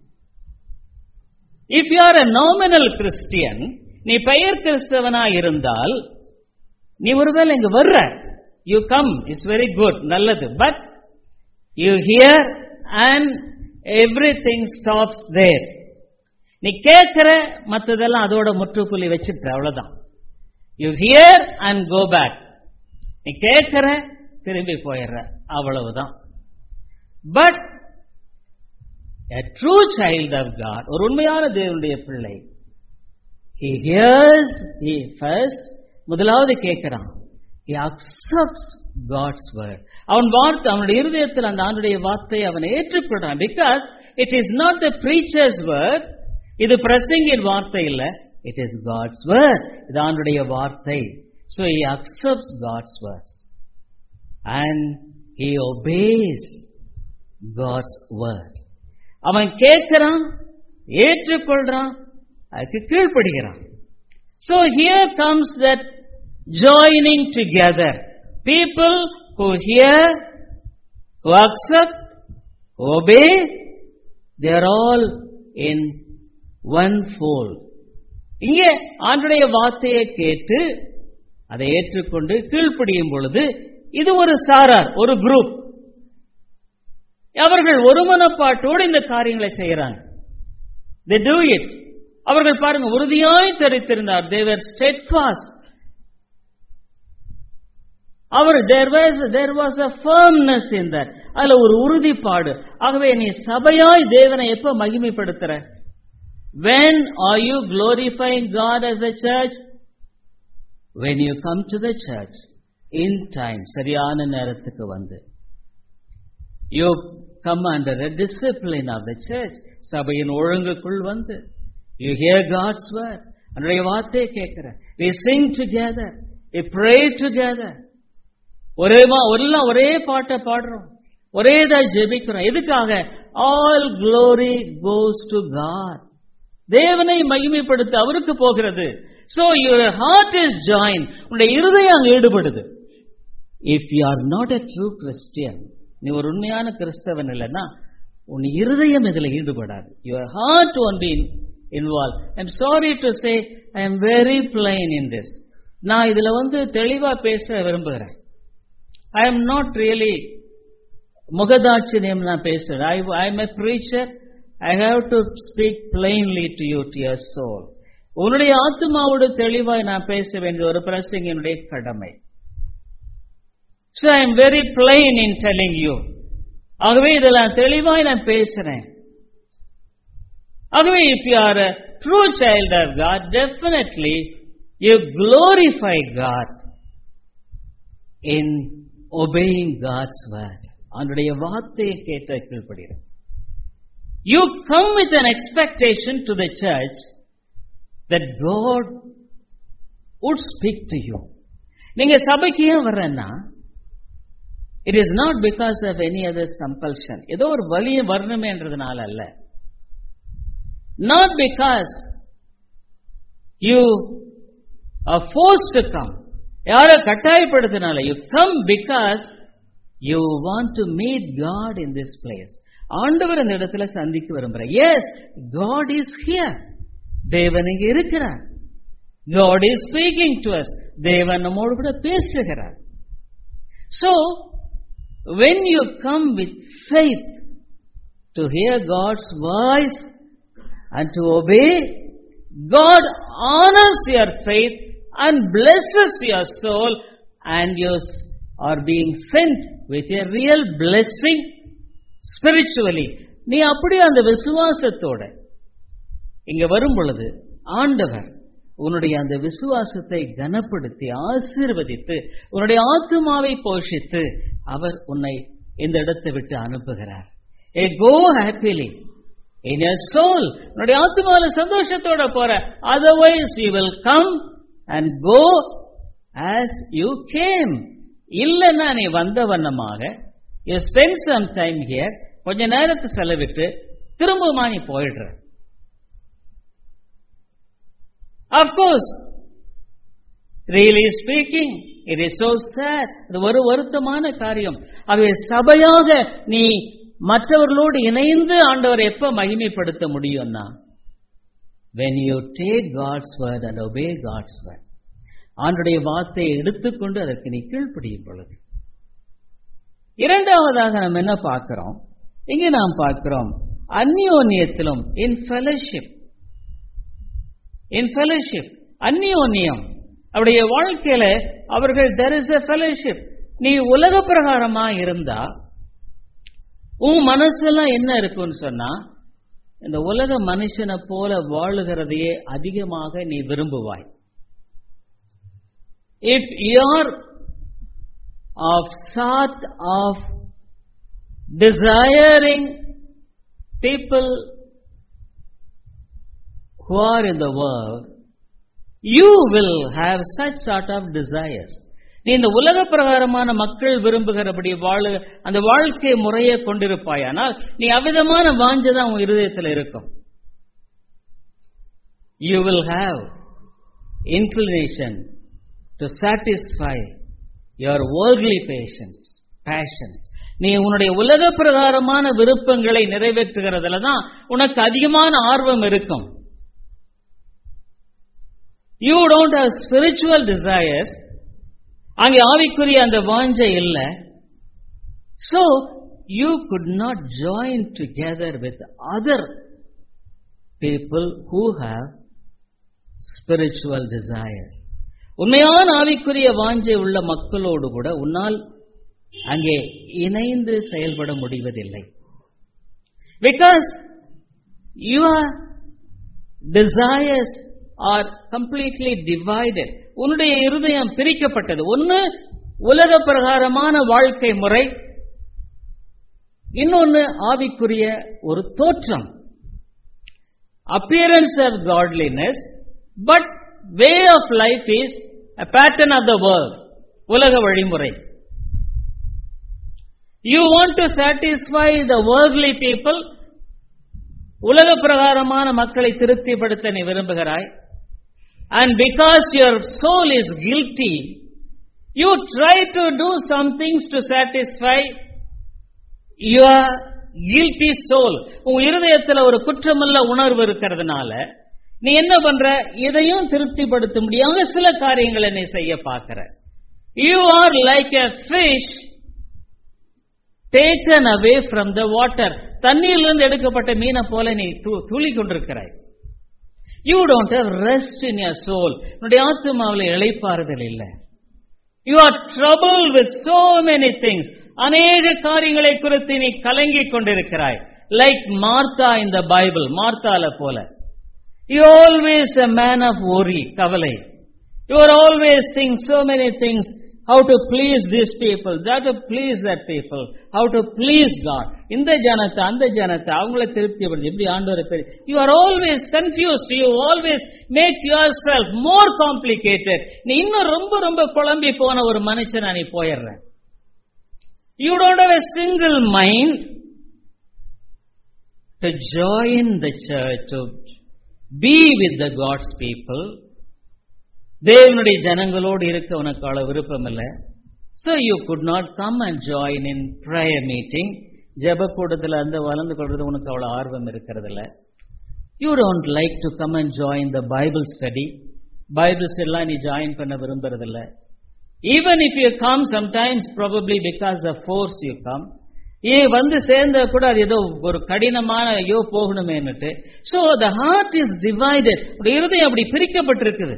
if you are a nominal Christian நீ பெயர் கிறிஸ்தவனா இருந்தால் நீ ஒருவேளை இங்க வர்ற you come is very good நல்லது but you hear and everything stops there நீ கேட்கிற மற்றதெல்லாம் அதோட முற்றுப்புள்ளி வச்சுட்ட அவ்வளவுதான் you hear and go back நீ கேட்கிற திரும்பி போயிடுற அவ்வளவுதான் but a true child of God ஒரு உண்மையான தேவனுடைய பிள்ளை he hears he first முதலாவது கேட்கிறான் he accepts God's word அவன் வார்த்தை அவனுடைய இருதயத்தில் அந்த ஆண்டுடைய வார்த்தை அவன் ஏற்றுக்கொள்றான் because it is not the preacher's word இது பிரசங்கின் வார்த்தை இல்ல it is God's word இது ஆண்டுடைய வார்த்தை so he accepts God's words and he obeys God's word அவன் கேட்கிறான் ஏற்றுக்கொள்றான் அதுக்கு கீழ்ப்படுகிறான் So here comes that joining together. People who hear, who accept, who obey, they are all in one fold. இங்கே ஆண்டுடைய வார்த்தையை கேட்டு அதை ஏற்றுக்கொண்டு கீழ்ப்படியும் பொழுது இது ஒரு சாரார் ஒரு குரூப் அவர்கள் ஒருமனப்பாட்டோடு இந்த காரியங்களை செய்யறாங்க they do it அவர்கள் பாருங்க உறுதியாய் தரித்திருந்தார் they were steadfast our there was there was a firmness in that அதுல ஒரு உறுதிப்பாடு ஆகவே நீ சபையாய் தேவனை எப்ப மகிமைப்படுத்துற when are you glorifying god as a church when you come to the church in time சரியான நேரத்துக்கு வந்து you come under a discipline of the church சபையின் ஒழுங்குக்குள் வந்து you hear god's word அன்றைய வார்த்தையை கேட்கிற we sing together we pray together ஒரே மா- எல்லாம் ஒரே பாட்டை பாடுறோம் ஒரே இதா ஜெபிக்கிறோம் எதுக்காக all glory goes to God தேவனை மகிமைப்படுத்த அவருக்கு போகிறது so your heart is joined உன்னுடைய இருதயம் அங்க ஈடுபடுது if you are not a true christian நீ ஒரு உண்மையான கிறிஸ்தவன் இல்லைன்னா உன் இருதயம் இதுல ஈடுபடாது your heart won't be involved i'm sorry to say i am very plain in this நான் இதுல வந்து தெளிவா பேச விரும்புகிறேன் I am not really முகதாட்சியம் நான் பேசுறேன் I, I am a preacher. I have to speak plainly to you, to your soul. உன்னுடைய ஆத்மாவோடு தெளிவாய் நான் பேச வேண்டிய ஒரு பிரசங்கினுடைய கடமை So I am very plain in telling you. ஆகவே இதில் நான் தெளிவாய் நான் பேசுறேன் ஆகவே if you are a true child of God, definitely You glorify God in obeying God's word. அவனுடைய வார்த்தையை கேட்ட கீழ்ப்படுகிறது You come with an expectation to the church that God would speak to you. நீங்க சபைக்கு ஏன் வர்றேன்னா it is not because of any others compulsion ஏதோ ஒரு வழியை வரணுமேன்றதுனால அல்ல not because you are force to come யாரோ கட்டாயப்படுத்தினால you come because you want to meet God in this place ஆண்டவர் இந்த இடத்துல சந்திக்க விரும்புகிறார் எஸ் காட் இஸ் ஹியர் தேவன் இங்க இருக்கிறார் God is speaking to us. தேவன் நம்மோடு கூட பேசுகிறார் So, when you come with faith to hear God's voice and to obey, God honors your faith and blesses your soul and you are being sent with a real blessing spiritually. நீ அப்படியே அந்த விசுவாசத்தோட இங்க வரும் பொழுது ஆண்டவர் உன்னுடைய அந்த விசுவாசத்தை கனப்படுத்தி ஆசீர்வதித்து உன்னுடைய ஆத்மாவை போஷித்து அவர் உன்னை இந்த இடத்தை விட்டு அனுப்புகிறார் a go happily in your soul உன்னுடைய ஆத்மாவில சந்தோஷத்தோட போற otherwise you will come and go as you came இல்லைன்னா நீ வந்த வண்ணமாக you spend some time here கொஞ்ச நேரத்தை செலவிட்டு திரும்பமா நீ போயிடுற Of course, really speaking, it is so sad. இது ஒரு வருத்தமான காரியம் ஆகவே சபையாக நீ மற்றவர்களோடு இணைந்து ஆண்டவரை எப்ப மகிமைப்படுத்த முடியும்னா when you take God's word and obey God's word ஆண்டுடைய வார்த்தையை எடுத்துக்கொண்டு அதற்கு நீ கீழ்ப்படியும் பொழுது இரண்டாவதாக நம்ம என்ன பார்க்கிறோம் இங்கே நாம் பார்க்கிறோம் அந்யோன்யத்திலும் இன் ஃபெலோஷிப் இன் ஃபெலோஷிப் அந்யோன்யம் அவருடைய வாழ்க்கையில அவர்கள் தெர் இஸ் எ ஃபெலோஷிப் நீ உலக பிரகாரமா இருந்தா உன் மனசெல்லாம் என்ன இருக்குன்னு சொன்னா இந்த உலக மனுஷனை போல வாழுகிறதையே அதிகமாக நீ விரும்புவாய் if you are of that of desiring people who are in the world, you will have such sort of desires. நீ இந்த உலக பிரகாரமான மக்கள் விரும்புகிறபடி வாழ அந்த வாழ்க்கை முறையை கொண்டிருப்பாயானால் நீ அவ்விதமான வாஞ்சதான் உன் இருதயத்தில் இருக்கும் you will have inclination to satisfy your worldly passions passions நீ உன்னுடைய உலக பிரகாரமான விருப்பங்களை நிறைவேற்றுகிறதுல தான் உனக்கு அதிகமான ஆர்வம் இருக்கும் you don't have spiritual desires அங்கே ஆவிக்குரிய அந்த வாஞ்சை இல்லை so you could not join together with other people who have spiritual desires உண்மையான ஆவிக்குரிய வாஞ்சை உள்ள மக்களோடு கூட உன்னால் அங்கே இணைந்து செயல்பட முடிவதில்லை because your desires are completely divided உன்னுடைய இருதயம் பிரிக்கப்பட்டது ஒன்று உலக பிரகாரமான வாழ்க்கை முறை இன்னொன்னு ஆவிக்குரிய ஒரு தோற்றம் appearance of godliness but way of life is a pattern of the world உலக வழிமுறை you want to satisfy the worldly people உலக பிரகாரமான மக்களை திருப்திப்படுத்த நீ விரும்புகிறாய் and because your soul is guilty you try to do some things to satisfy your guilty soul உன் இருதயத்தில் ஒரு குற்றமுள்ள உணர்வு இருக்கிறதுனால நீ என்ன பண்ற இதையும் திருப்திப்படுத்த முடியாத சில காரியங்களை நீ செய்ய பார்க்கிற you are like a fish taken away from the water தண்ணீரிலிருந்து எடுக்கப்பட்ட மீனை போல நீ துளி கொண்டிருக்கிறாய் you don't have rest in your soul உன்னுடைய ஆத்மாவில் இழைப்பாறுதல் இல்லை you are trouble with so many things அநேக காரியங்களை குறித்து நீ கலங்கிக் கொண்டிருக்கிறாய் like Martha in the Bible மார்த்தால போல you always a man of worry கவலை You are always thinking so many things, how to please these people, that to please that people, how to please God. இந்த ஜனத்தை அந்த ஜனத்தை அவங்கள திருப்திப்படுத்தி இப்படி ஆண்டவரை பேர் you are always confused you always make yourself more complicated நீ இன்னும் ரொம்ப ரொம்ப குழம்பி போன ஒரு மனுஷனா நீ போயிடுறேன் you don't have a single mind to join the church, to be with the God's people. தேவனுடைய ஜனங்களோடு இருக்க உனக்கு அவ்வளவு விருப்பம் இல்லை so you could not come and join in prayer meeting ஜெப கூட்டத்தில் அந்த வளர்ந்து கொள்றது உனக்கு அவ்வளோ ஆர்வம் இருக்கிறது இல்லை you don't like to come and join the Bible study Bibles எல்லாம் நீ ஜாயின் பண்ண விரும்புறதில்ல even if you come sometimes probably because of force you come ஏ வந்து சேர்ந்த கூட அது ஏதோ ஒரு கடினமான ஐயோ போகணுமேனுட்டு so the heart is divided இருதயம் அப்படி பிரிக்கப்பட்டிருக்குது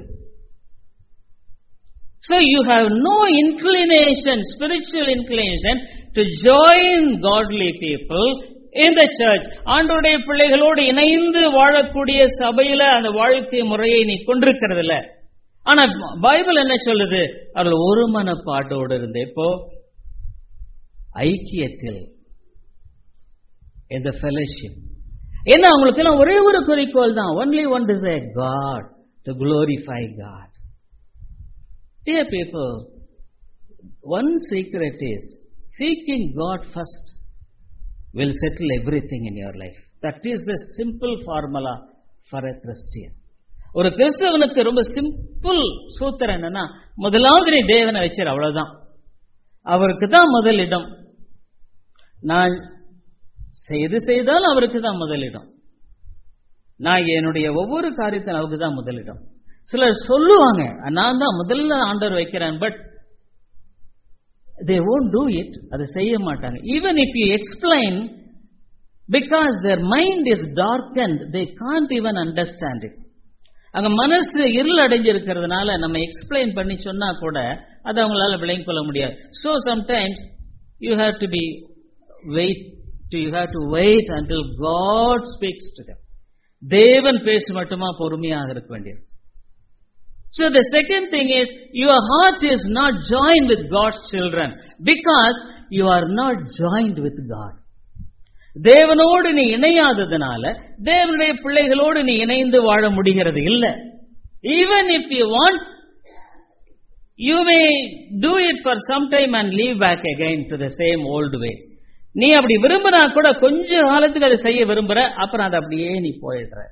So you have no inclination, spiritual inclination to join godly people in the church. ஆண்டோடைய பிள்ளைகளோடு இணைந்து வாழக்கூடிய சபையில அந்த வாழ்க்கை முறையை நீ கொண்டிருக்கிறது இல்ல ஆனா பைபிள் என்ன சொல்லுது அவர்கள் ஒரு மனப்பாட்டோடு இருந்து இப்போ ஐக்கியத்தில் இந்த ஃபெலோஷிப் என்ன அவங்களுக்கு எல்லாம் ஒரே ஒரு குறிக்கோள் தான் only one desire God to glorify God Dear people, one secret is seeking God first will settle everything in your life. That is the simple formula for a Christian. ஒரு கிறிஸ்தவனுக்கு ரொம்ப சிம்பிள் சூத்திரம் என்னன்னா முதலாவது நீ தேவனை வச்சிரு அவ்வளவுதான் அவருக்கு தான் முதலிடம் நான் செய்து செய்தால் அவருக்கு தான் முதலிடம் நான் என்னுடைய ஒவ்வொரு காரியத்தின் அவருக்கு தான் முதலிடம் சிலர் சொல்லுவாங்க நான் தான் முதல்ல ஆண்டவர் வைக்கிறேன் but they won't do it அதை செய்ய மாட்டாங்க even if you explain because their mind is dark and they can't even understand it அங்க மனசு இருள் அடைஞ்சிருக்கிறதுனால நம்ம எக்ஸ்பிளைன் பண்ணி சொன்னா கூட அதை அவங்களால விளங்கிக் கொள்ள முடியாது so sometimes you have to be wait to you have to wait until God speaks to தேவன் பேச மட்டுமா பொறுமையாக இருக்க வேண்டியது So the second thing is, your heart is not joined with God's children because you are not joined with God. தேவனோடு நீ இணையாததுனால தேவனுடைய பிள்ளைகளோடு நீ இணைந்து வாழ முடிகிறது இல்ல even if you want you may do it for some time and leave back again to the same old way நீ அப்படி விரும்பினா கூட கொஞ்ச காலத்துக்கு அதை செய்ய விரும்புற அப்புறம் அதை அப்படியே நீ போயிடுற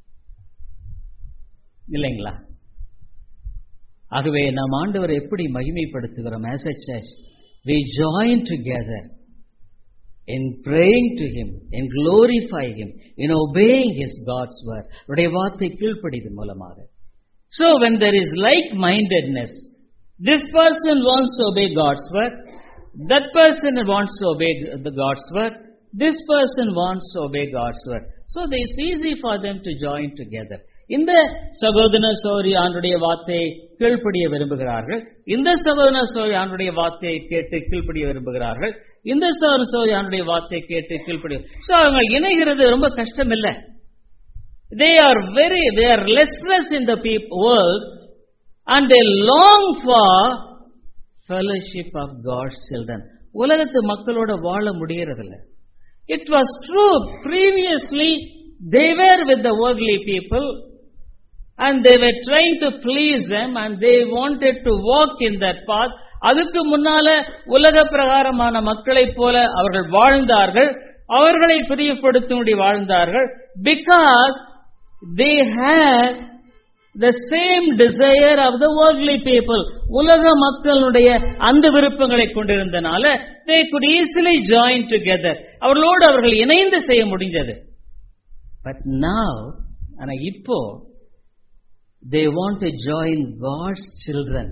இல்லைங்களா ஆகவே நாம் ஆண்டவரை எப்படி மகிமைப்படுத்துகிறோம் as a church we join together in praying to him in glorify him in obeying his god's word உடைய வார்த்தை கீழ்ப்படிது மூலமாக so when there is like mindedness this person wants to obey god's word that person wants to obey the god's word this person wants to obey god's word so it's easy for them to join together இந்த சகோதர சௌரி ஆண்டுடைய வார்த்தையை கீழ்ப்படிய விரும்புகிறார்கள் இந்த சகோதர சௌரி ஆண்டுடைய வார்த்தையை கேட்டு கீழ்ப்படிய விரும்புகிறார்கள் இந்த சகோதர சௌரி ஆண்டுடைய வார்த்தையை கேட்டு கீழ்ப்படிய ஸோ அவங்க இணைகிறது ரொம்ப கஷ்டம் இல்லை they are very they are லெஸ்லெஸ் இன் த பீப் world and they long for fellowship of God's children உலகத்து மக்களோட வாழ முடியறதில்ல it was true previously they were with the worldly people and they were trying to please them and they wanted to walk in that path அதுக்கு முன்னால உலக பிரகாரமான மக்களைப் போல அவர்கள் வாழ்ந்தார்கள் அவர்களை பிரியப்படுத்தும்படி வாழ்ந்தார்கள் because they had the same desire of the worldly people உலக மக்களுடைய அந்த விருப்பங்களை கொண்டிருந்தனால they could easily join together அவர்களோடு அவர்கள் இணைந்து செய்ய முடிஞ்சது But now, and இப்போ, they want to join God's children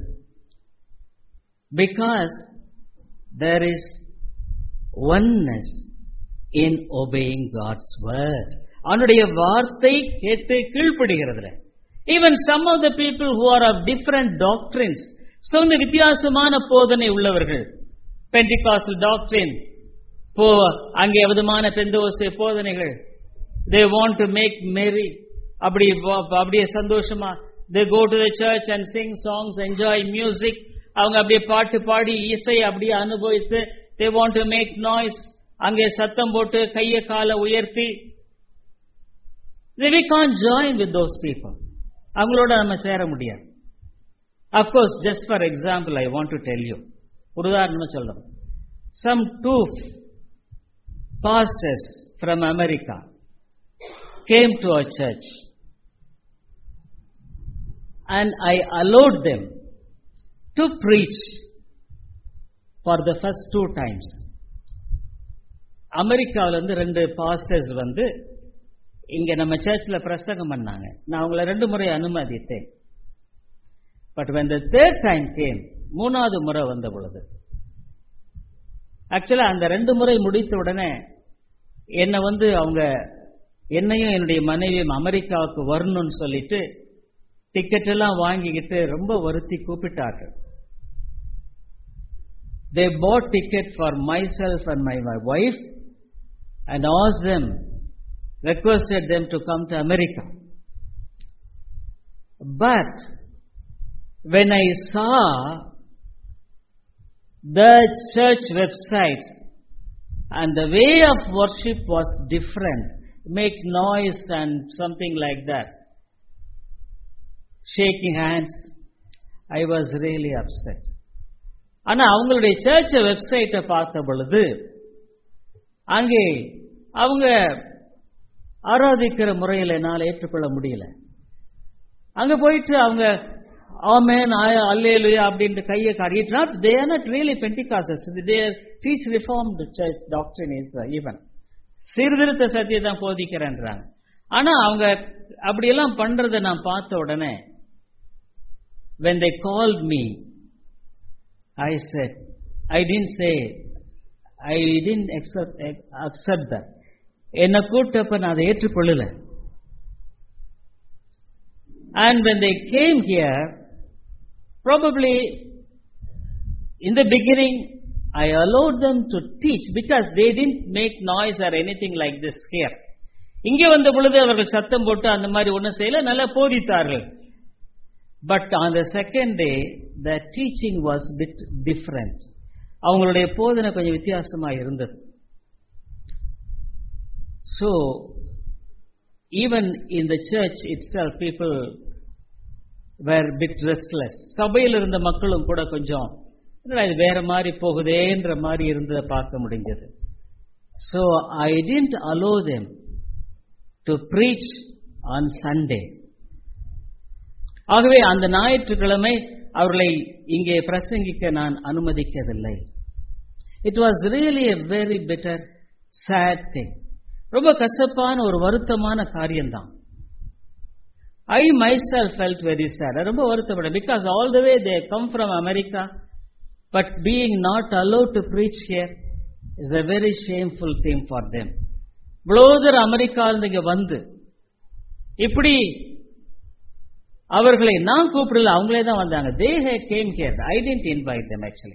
because there is oneness in obeying God's word. அவனுடைய வார்த்தை கேட்டு கீழ்ப்படுகிறதுல even some of the people who are of different doctrines so இந்த வித்தியாசமான போதனை உள்ளவர்கள் பென்டிகாசல் டாக்டரின் போ அங்கே விதமான பெந்தோசை போதனைகள் they want to make merry அப்படி அப்படியே சந்தோஷமா they go to the church and sing songs, enjoy music. அவங்க அப்படியே பாட்டு பாடி இசை அப்படியே அனுபவித்து they want to make noise. அங்கே சத்தம் போட்டு கையை காலை உயர்த்தி we can't join with those people. அவங்களோட நம்ம சேர முடியாது Of course, just for example, I want to tell you. ஒரு உதாரணம் சொல்றேன் Some two pastors from America came to our church and I allowed them to preach for the first two times. அமெரிக்காவில இருந்து ரெண்டு pastors வந்து இங்க நம்ம சர்ச்சில் பிரசங்கம் பண்ணாங்க நான் அவங்கள ரெண்டு முறை அனுமதித்தேன் but when the third time came மூணாவது முறை வந்த பொழுது ஆக்சுவலா அந்த ரெண்டு முறை முடித்த உடனே என்னை வந்து அவங்க என்னையும் என்னுடைய மனைவியும் அமெரிக்காவுக்கு வரணும்னு சொல்லிட்டு டிக்கெட் எல்லாம் வாங்கிக்கிட்டு ரொம்ப வருத்தி கூப்பிட்டார்கள் they bought ticket for myself and my, my wife and asked them requested them to come to america but when i saw the church websites and the way of worship was different make noise and something like that shaking hands i was really upset ஆனா அவங்களுடைய search வெப்சைட்டை பார்த்த பொழுது அங்கே அவங்க ஆராதிக்கிற முறையில் என்னால் ஏற்றுக்கொள்ள முடியல அங்க போயிட்டு அவங்க ஆமேன் அல்லேலுயா அப்படின்ட்டு கையை காட்டிட்டு not they are not really Pentecostals they teach reformed church doctrine is even சீர்திருத்த சத்தியை தான் போதிக்கிறேன்றாங்க ஆனா அவங்க அப்படியெல்லாம் பண்றதை நான் பார்த்த உடனே when they called me I said, I didn't say, I didn't accept, accept that. என்னை கூப்பிட்டப்ப நான் அதை ஏற்றுக்கொள்ளல And when they came here, probably in the beginning, I allowed them to teach because they didn't make noise or anything like this here. இங்கே வந்த பொழுது அவர்கள் சத்தம் போட்டு அந்த மாதிரி ஒன்றும் செய்யல நல்லா போதித்தார்கள் but on the second day the teaching was bit different அவங்களுடைய போதனை கொஞ்சம் வித்தியாசமாக இருந்தது so even in the church it செல் பீப்புள் வேர் பிட் ரெஸ்ட்லெஸ் சபையில் இருந்த மக்களும் கூட கொஞ்சம் இது வேற மாதிரி போகுதேன்ற மாதிரி இருந்ததை பார்க்க முடிஞ்சது so I didn't allow them to preach on Sunday ஆகவே அந்த ஞாயிற்றுக்கிழமை அவர்களை இங்கே பிரசங்கிக்க நான் அனுமதிக்கவில்லை it was really a very bitter sad thing ரொம்ப கசப்பான ஒரு வருத்தமான காரியம்தான் I myself felt very sad ரொம்ப வருத்தப்பட because all the way they come from America but being not allow to preach here is a very shameful thing for them இவ்வளோதர் அமெரிக்காவிலிருந்து இங்கே வந்து இப்படி அவர்களை நான் கூப்பிடல அவங்களே தான் வந்தாங்க தே ஹே கேம் கேர் I didn't invite them actually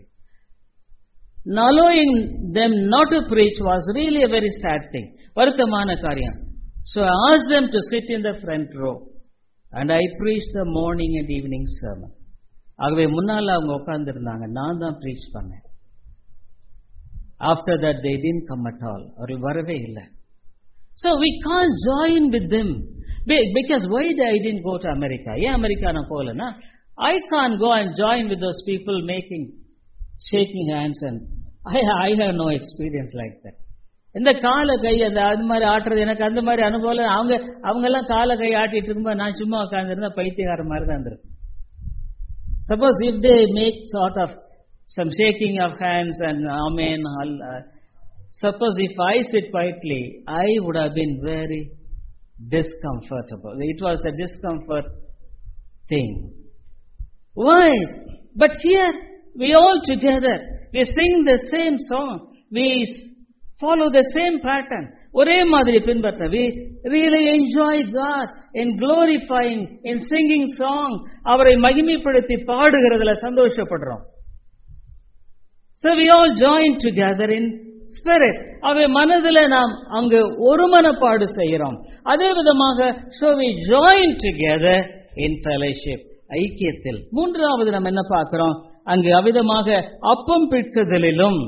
allowing them not to preach was really a very sad thing. வருத்தமான காரியம். So I asked them to sit in the front row and I preached the morning and evening sermon. ஆகவே முன்னால அவங்க உட்கார்ந்து இருந்தாங்க நான் தான் preach பண்ணேன் after that they didn't come at all அவர்கள் வரவே இல்லை so we can join with them because why the I didn't go to America ஏன் அமெரிக்கா நான் போகலன்னா I can go and join with those people making shaking hands and I I have no experience like that இந்த காலை கை அந்த அது மாதிரி ஆட்டுறது எனக்கு அந்த மாதிரி அனுபவம் அவங்க அவங்க எல்லாம் காலை கை ஆட்டிட்டு இருக்கும்போது நான் சும்மா உட்காந்துருந்தா பைத்தியகார மாதிரி தான் இருந்திருக்கும் suppose if they make sort of some shaking of hands and amen suppose if I sit quietly I would have been very discomfortable. It was a discomfort thing. Why? But here, we all together, we sing the same song, we follow the same pattern. ஒரே மாதிரி பின்பற்ற we really enjoy God in glorifying in singing song அவரை மகிமைப்படுத்தி பாடுகிறதுல சந்தோஷப்படுறோம் so we all join together in spirit அவை மனதில் நாம் அங்கு ஒரு மனப்பாடு செய்கிறோம் அதே விதமாக so we join together in fellowship ஐக்கியத்தில் மூன்றாவது நம்ம என்ன பார்க்கிறோம் அங்கு அவிதமாக அப்பம் பிற்குதலிலும்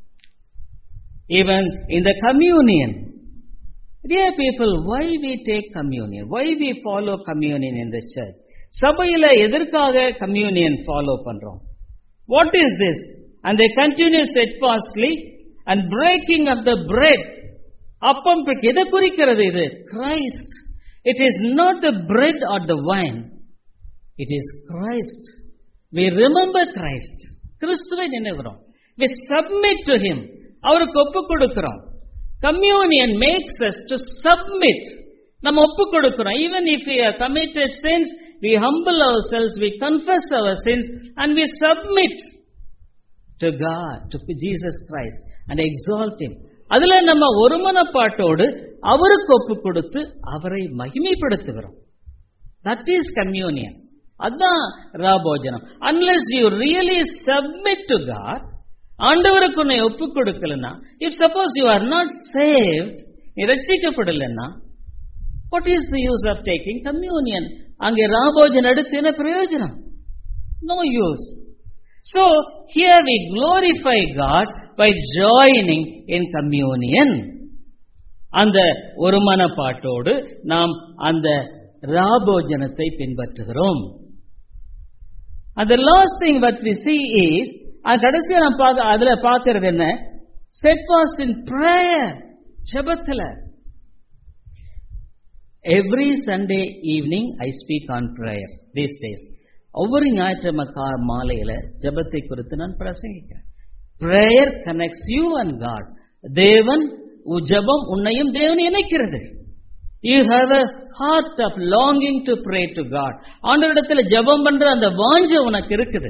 even in the communion Dear people, why we take communion? Why we follow communion in the church? சபையில எதற்காக கம்யூனியன் ஃபாலோ பண்றோம் what is this and they continue steadfastly and breaking of the bread அப்பம் பிற்கு- எதை குறிக்கிறது இது Christ it is not the bread or the wine it is Christ we remember Christ கிறிஸ்துவை நினைவுறோம் we submit to him அவருக்கு ஒப்பு கொடுக்கிறோம் communion makes us to submit நம்ம ஒப்பு கொடுக்கிறோம் even if we are committed sins we humble our selves we confess our sins and we submit to God to Jesus Christ and exalt him அதுல நம்ம ஒருமனப்பாட்டோடு அவருக்கு ஒப்பு கொடுத்து அவரை மகிமைப்படுத்துகிறோம் தட் இஸ் கம்யூனியன் அதான் ராபோஜனம் unless you really submit to God ஆண்டவருக்கு உன்னை ஒப்பு கொடுக்கலன்னா if suppose you are not saved நீ ரட்சிக்கப்படலைன்னா what is the use of taking communion அங்கே ராபோஜன் எடுத்து என்ன பிரயோஜனம் no use So here we glorify God by joining in communion. அந்த ஒருமனப்பாட்டோடு நாம் அந்த ராபோஜனத்தை பின்பற்றுகிறோம் And the last thing what we see is அது கடைசியா நாம் பார்க்க அதுல பார்க்கிறது என்ன steadfast in prayer ஜெபத்துல Every Sunday evening I speak on prayer these days. ஒவ்வொரு ஞாயிற்றுக்கிழமை கா மாலையில ஜெபத்தை குறித்து நான் பிரசங்கிக்கிறேன் prayer connects you and God தேவன் உ- ஜெபம் உன்னையும் தேவன் இணைக்கிறது you have a heart of longing to pray to God ஆண்டவரிடத்துல ஜெபம் பண்ற அந்த வாஞ்சை உனக்கு இருக்குது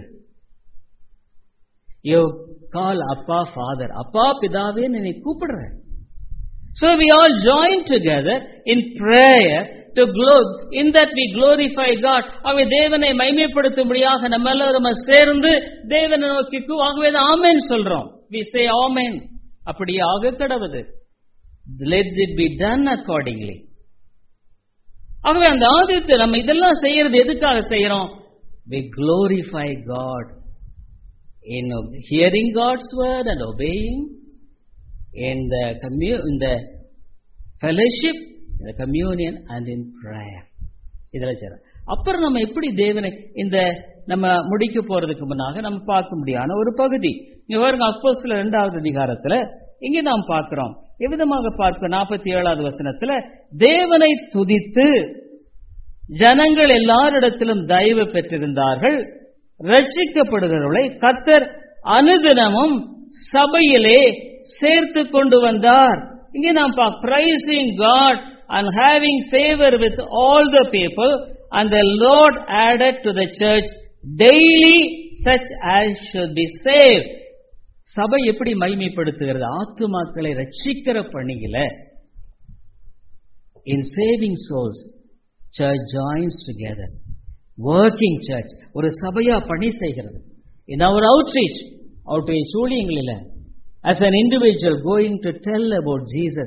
யூ கால் அப்பா ஃபாதர் அப்பா பிதாவே நீ கூப்பிடுற So we all join together in prayer to glow, in that we glorify God. அவை தேவனை மைமைப்படுத்தும்படியாக நம்ம எல்லாரும் சேர்ந்து தேவனை நோக்கி கூ- ஆகவே தான் ஆமென் சொல்றோம் we say ஆமென் அப்படி ஆக கடவுது let it be done accordingly ஆகவே அந்த ஆதித்து நம்ம இதெல்லாம் செய்யறது எதுக்காக செய்யறோம் we glorify God in hearing God's word and obeying in the commu- in the fellowship, in the communion and in prayer. இதெல்லாம் செய்யறோம் அப்புறம் நம்ம எப்படி தேவனை இந்த நம்ம முடிக்க போறதுக்கு முன்னாக நம்ம பார்க்க முடியாத ஒரு பகுதி இங்க பாருங்க அப்போஸ்தலர் இரண்டாவது அதிகாரத்துல இங்க நாம் பார்க்கிறோம் எவ்விதமாக பார்க்க நாற்பத்தி ஏழாவது வசனத்துல தேவனை துதித்து ஜனங்கள் எல்லாரிடத்திலும் தயவு பெற்றிருந்தார்கள் ரட்சிக்கப்படுகிறவர்களை கத்தர் அனுதினமும் சபையிலே சேர்த்து கொண்டு வந்தார் இங்கே நாம் praising God and having favour with all the people and the Lord added to the church daily such as should be save சபை எப்படி மகிமைப்படுத்துகிறது ஆத்துமாக்களை ரட்சிக்கிற பணியில in saving souls church joins together working church ஒரு சபையா பணி செய்கிறது இன் அவர் அவுட்ரீச் அவுட்ரீச் ஊழியங்களில் as an individual going to tell about Jesus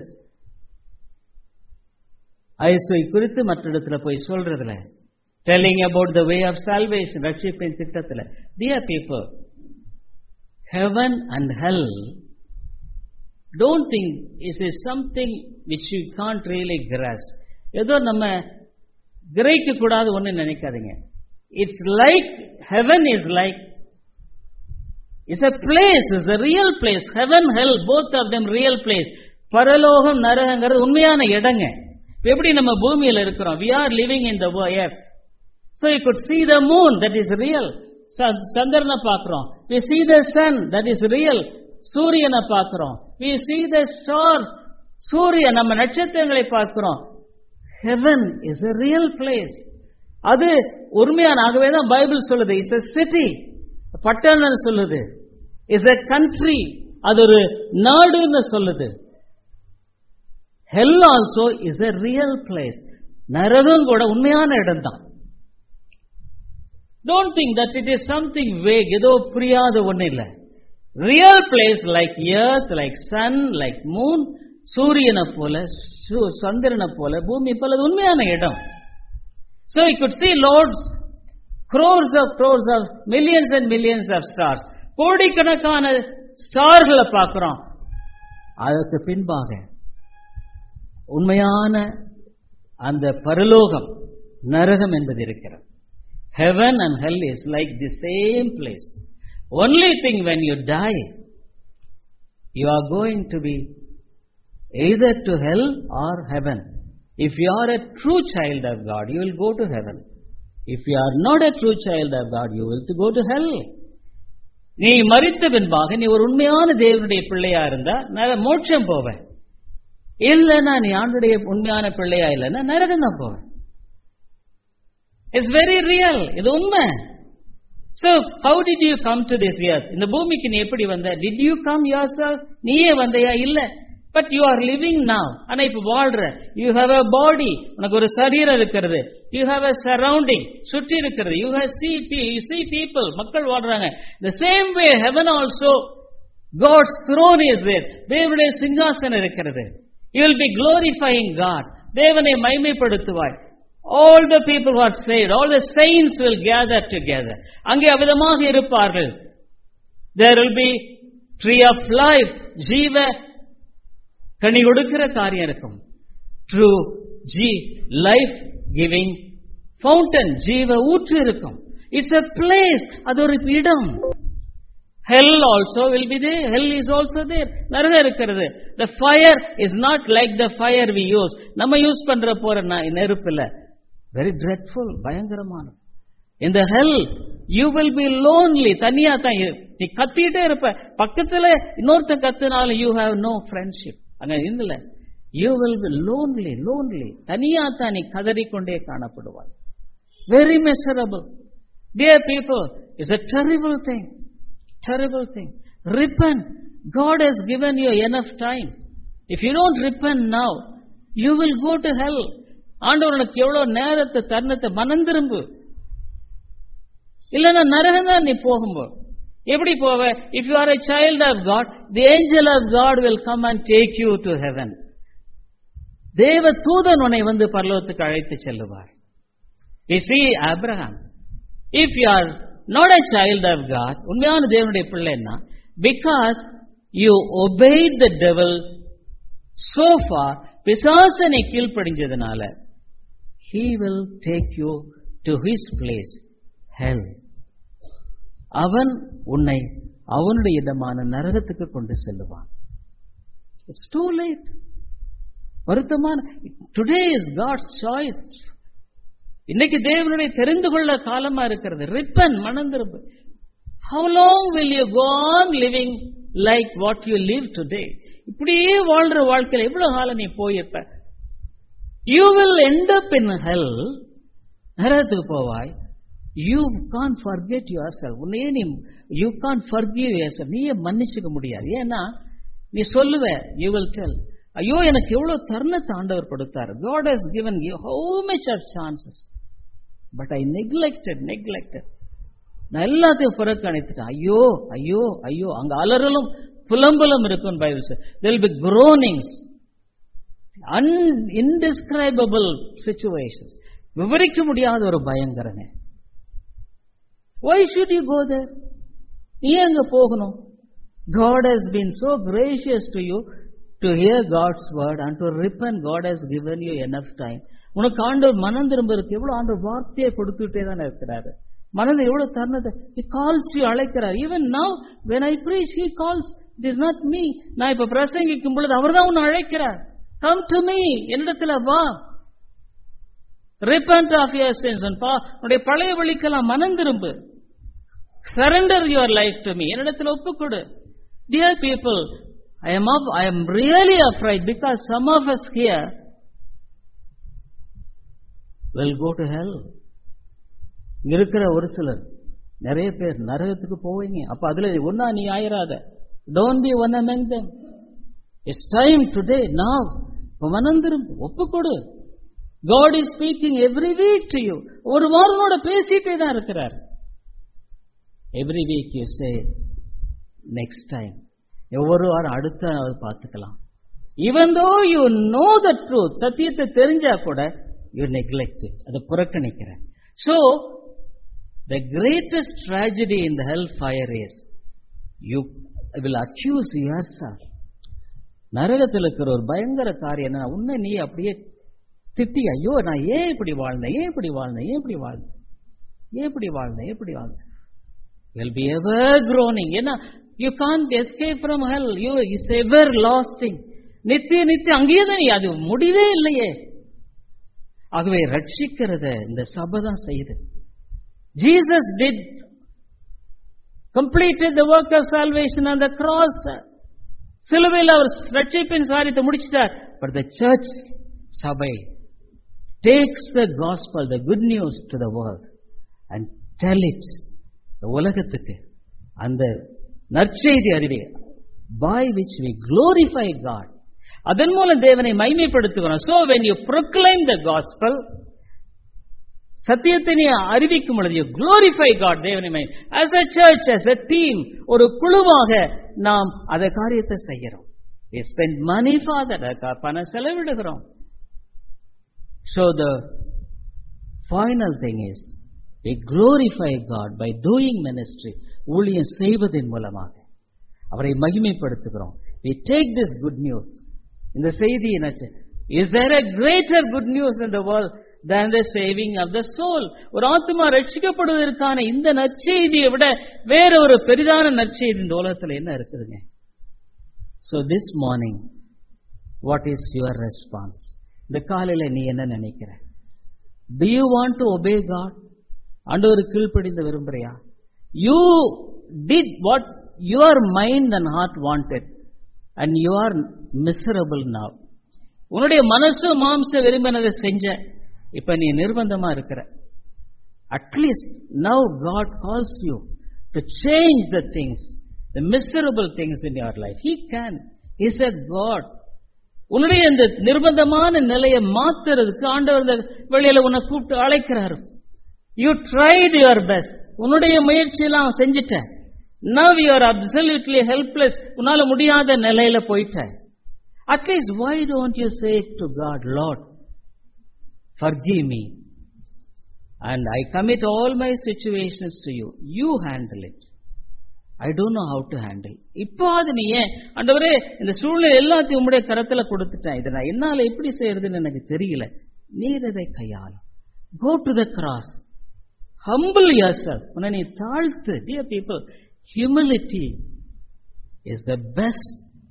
ஐசுவை குறித்து மற்ற இடத்துல போய் சொல்றதுல telling about the way of salvation ரட்சிப்பின் திட்டத்துல dear people heaven and hell don't think this is something which you can't really grasp ஏதோ நம்ம கிரகிக்க கூடாது ஒண்ணு நினைக்காதீங்க it's like heaven is like is a place is a real place heaven hell both of them real place பரலோகம் நரகங்கிறது உண்மையான இடங்க இப்ப எப்படி நம்ம பூமியில இருக்கிறோம் we are living in the earth so you could see the moon that is real ச- சந்திரனை பார்க்கிறோம் we see the sun that is real சூரியனை பார்க்கிறோம் we see the stars சூரியன் நம்ம நட்சத்திரங்களை பார்க்கிறோம் heaven is a real place அது உண்மையான ஆகவே தான் பைபிள் சொல்லுது இஸ் a city பட்டணம் சொல்லுது இஸ் a country அது ஒரு நாடுன்னு சொல்லுது hell also is a real place நரகம் கூட உண்மையான இடம் தான் don't think that it is something vague ஏதோ புரியாத ஒண்ணு இல்ல real place like earth like sun like moon சூரியனை போல சு- சந்திரனை போல பூமி போல அது உண்மையான இடம் So you could see loads, crores of crores of millions and millions of stars. கோடிக்கணக்கான ஸ்டார்களை பார்க்கிறோம் அதற்கு பின்பாக உண்மையான அந்த பரலோகம் நரகம் என்பது இருக்கிறது heaven and hell is like the same place only thing when you die you are going to be either to hell or heaven if you are a true child of god you will go to heaven if you are not a true child of god you will go to hell நீ மறித்த பின்பாக நீ ஒரு உண்மையான தேவனுடைய பிள்ளையா இருந்தா நர மோட்சம் போவ இல்லைன்னா நீ ஆண்டுடைய உண்மையான பிள்ளையா இல்லைன்னா நரகம் தான் போவ இட்ஸ் வெரி ரியல் இது உண்மை So, how did you come to this earth? இந்த பூமிக்கு நீ எப்படி வந்த? Did you come yourself? நீயே வந்தையா? இல்ல. But you are living now. ஆனா இப்ப வாழ்ற. You have a body. உனக்கு ஒரு சரீரம் இருக்கிறது. You have a surrounding. சுற்றி இருக்கிறது. You have see, you see people. மக்கள் வாழ்றாங்க. The same way heaven also, God's throne is there. தேவனுடைய சிங்காசனம் இருக்கிறது. You will be glorifying God. தேவனை மைமைப்படுத்துவாய். all the people who are saved, all the saints will gather together. அங்கே அவிதமாக இருப்பார்கள். There will be tree of life, ஜீவ கனி கொடுக்கிற காரியம் இருக்கும். True ஜீ life giving fountain, ஜீவ ஊற்று இருக்கும். It's a place, அது ஒரு இடம். Hell also will be there. Hell is also there. நரகம் இருக்கிறது. The fire is not like the fire we use. நம்ம யூஸ் பண்ற போற நெருப்பு இல்ல. வெரி ட்ரெட்ஃபுல் பயங்கரமான இந்த hell you will be lonely தனியா தான் நீ கத்திட்டே இருப்ப பக்கத்துல இன்னொருத்தன் கத்துனாலும் யூ ஹாவ் நோ ஃப்ரெண்ட்ஷிப் அங்க இல்ல you will be lonely lonely தனியா தான் நீ கதறிக்கொண்டே காணப்படுவாய் very miserable dear people is a terrible thing terrible thing repent God has given you enough time. If you don't repent now, you will go to hell. ஆண்டவர் உனக்கு எவ்வளவு நேரத்தை தருணத்தை மனம் திரும்பு இல்லைன்னா நரகம் தான் நீ போகும்போது எப்படி போவ if you are a child of God the angel of God will come and take you to heaven தேவ தூதன் உன்னை வந்து பரலோகத்துக்கு அழைத்து செல்லுவார் we see Abraham if you are not a child of God உண்மையான தேவனுடைய பிள்ளைன்னா because you obeyed the devil so far பிசாசனை கீழ்ப்படிஞ்சதுனால he will take you to his place hell அவன் உன்னை அவனுடைய இடமான நரகத்துக்கு கொண்டு செல்லுவான் இட்ஸ் டூ லேட் வருத்தமான டுடே இஸ் காட்ஸ் சாய்ஸ் இன்னைக்கு தேவனுடைய தெரிந்து கொள்ள காலமா இருக்கிறது ரிப்பன் மணந்திருப்பு how long will you go on living like what you live today இப்படியே வாழ்ற வாழ்க்கையில் எவ்வளவு காலம் நீ போயிருப்ப you will end up in hell நரகத்துக்கு போவாய் you can forget yourself உன்னையே நீ you can forgive yourself நீயே மன்னிச்சுக்க முடியாது ஏன்னா நீ சொல்லுவ யூ வில் டெல் ஐயோ எனக்கு எவ்வளவு தருணத்தை ஆண்டவர் கொடுத்தார் God has given you how much of chances but I neglected neglected நான் எல்லாத்தையும் புறக்கணித்துட்டேன் ஐயோ ஐயோ ஐயோ அங்க அலறலும் புலம்பலும் இருக்கும் Bible tell be groanings an indescribable situations விவரிக்க முடியாத ஒரு பயங்கரங்க why should you go there நீ எங்க போகணும் God has been so gracious to you to hear God's word and to repent. God has given you enough time. உனக்கு ஆண்டவர் மனம் திரும்பருக்கு எவ்வளவு ஆண்டவர் வார்த்தையை கொடுத்துட்டே தான் இருக்கிறாரு மனதில் எவ்வளவு தருணத்தை he calls you அழைக்கிறார் even now when I preach he calls it is not me நான் இப்ப பிரசங்கிக்கும் பொழுது அவர் தான் உன்னை அழைக்கிறார் come to me என்னிடத்துல வா repent of your sins and பா உன்னுடைய பழைய வழிக்கெல்லாம் மனம் திரும்பு surrender your life to me என்னிடத்துல ஒப்புக்கொடு dear people I am up, I am really afraid because some of us here will go to hell இங்க இருக்கிற ஒரு சிலர் நிறைய பேர் நரகத்துக்கு போவீங்க அப்ப அதுல ஒன்னா நீ ஆயிராத don't be one among them it's time today now இப்ப மனந்திரும் ஒப்புக்கொடு God is speaking every week to you ஒரு வாரனோட பேசிட்டே தான் இருக்கிறார் every week you say next time ஒவ்வொரு வாரம் அடுத்த பார்த்துக்கலாம் even though you know the truth சத்தியத்தை தெரிஞ்சா கூட யூ நெக்லெக்ட் அதை புறக்கணிக்கிற so the greatest tragedy in the hell fire is you will accuse yourself நரகத்தில் இருக்கிற ஒரு பயங்கர காரியம் என்ன உன்னை நீ அப்படியே திட்டி ஐயோ நான் ஏன் இப்படி வாழ்ந்தேன் ஏன் இப்படி வாழ்ந்தேன் ஏன் இப்படி வாழ்ந்தேன் ஏன் இப்படி வாழ்ந்தேன் எப்படி வாழ்ந்தேன் வில் பி எவர் க்ரோனிங் ஏன்னா you can't escape from hell you it's everlasting நித்திய நித்திய அங்கேயே தான் நீ அது முடிவே இல்லையே ஆகவே ரட்சிக்கிறத இந்த சபை தான் செய்யுது Jesus did completed the work of salvation on the cross. சிலுவையில் அவர் ரட்சிப்பின் சாரியத்தை முடிச்சிட்டார் பட் த சர்ச் சபை takes the gospel the good news to the world and tell it உலகத்துக்கு அந்த நற்செய்தி அறிவை by which we glorify God அதன் மூலம் தேவனை மைமைப்படுத்துகிறோம் so when you proclaim the gospel சத்தியத்தை நீ அறிவிக்கும் பொழுது குளோரிஃபை காட் தேவனை as a church as a team ஒரு குழுவாக நாம் அந்த காரியத்தை செய்கிறோம் we spend money for that அதுக்காக பணம் செலவிடுகிறோம் so the final thing is we glorify God by doing ministry ஊழியம் செய்வதன் மூலமாக அவரை மகிமைப்படுத்துகிறோம் we take this good news இந்த செய்தி என்னாச்சு is there a greater good news in the world than the saving of the soul ஒரு ஆத்மா ரட்சிக்கப்படுவதற்கான இந்த நற்செய்தியை விட வேற ஒரு பெரிதான நற்செய்தி இந்த உலகத்துல என்ன இருக்குதுங்க so this morning what is your response இந்த காலையில நீ என்ன நினைக்கிற do you want to obey god ஆண்டவர் கீழ்ப்படிந்து விரும்புறியா you did what your mind and heart wanted and you are miserable now உன்னுடைய மனசு மாம்ச விரும்பினதை செஞ்ச இப்ப நீ நிர்பந்தமா இருக்கிற at least now God calls you to change the things the miserable things in your life he can is a God உன்னுடைய இந்த நிர்பந்தமான நிலையை மாத்துறதுக்கு ஆண்டவர் இந்த வெளியில உன்னை கூப்பிட்டு அழைக்கிறாரு யூ ட்ரைட் யுவர் பெஸ்ட் உன்னுடைய முயற்சியெல்லாம் செஞ்சுட்ட now you are absolutely helpless உன்னால முடியாத நிலையில போயிட்ட at least why don't you say to God Lord forgive me and I commit all my situations to you. You handle it. I don't know how to handle. இப்போ அது நீ ஏன் ஆண்டவரே இந்த சூழ்நிலை எல்லாத்தையும் உம்முடைய கரத்துல கொடுத்துட்டேன் இதை நான் என்னால எப்படி செய்யறதுன்னு எனக்கு தெரியல நீர் இதை கையாள் go to the cross humble yourself உன்னை நீ தாழ்த்து dear people humility is the best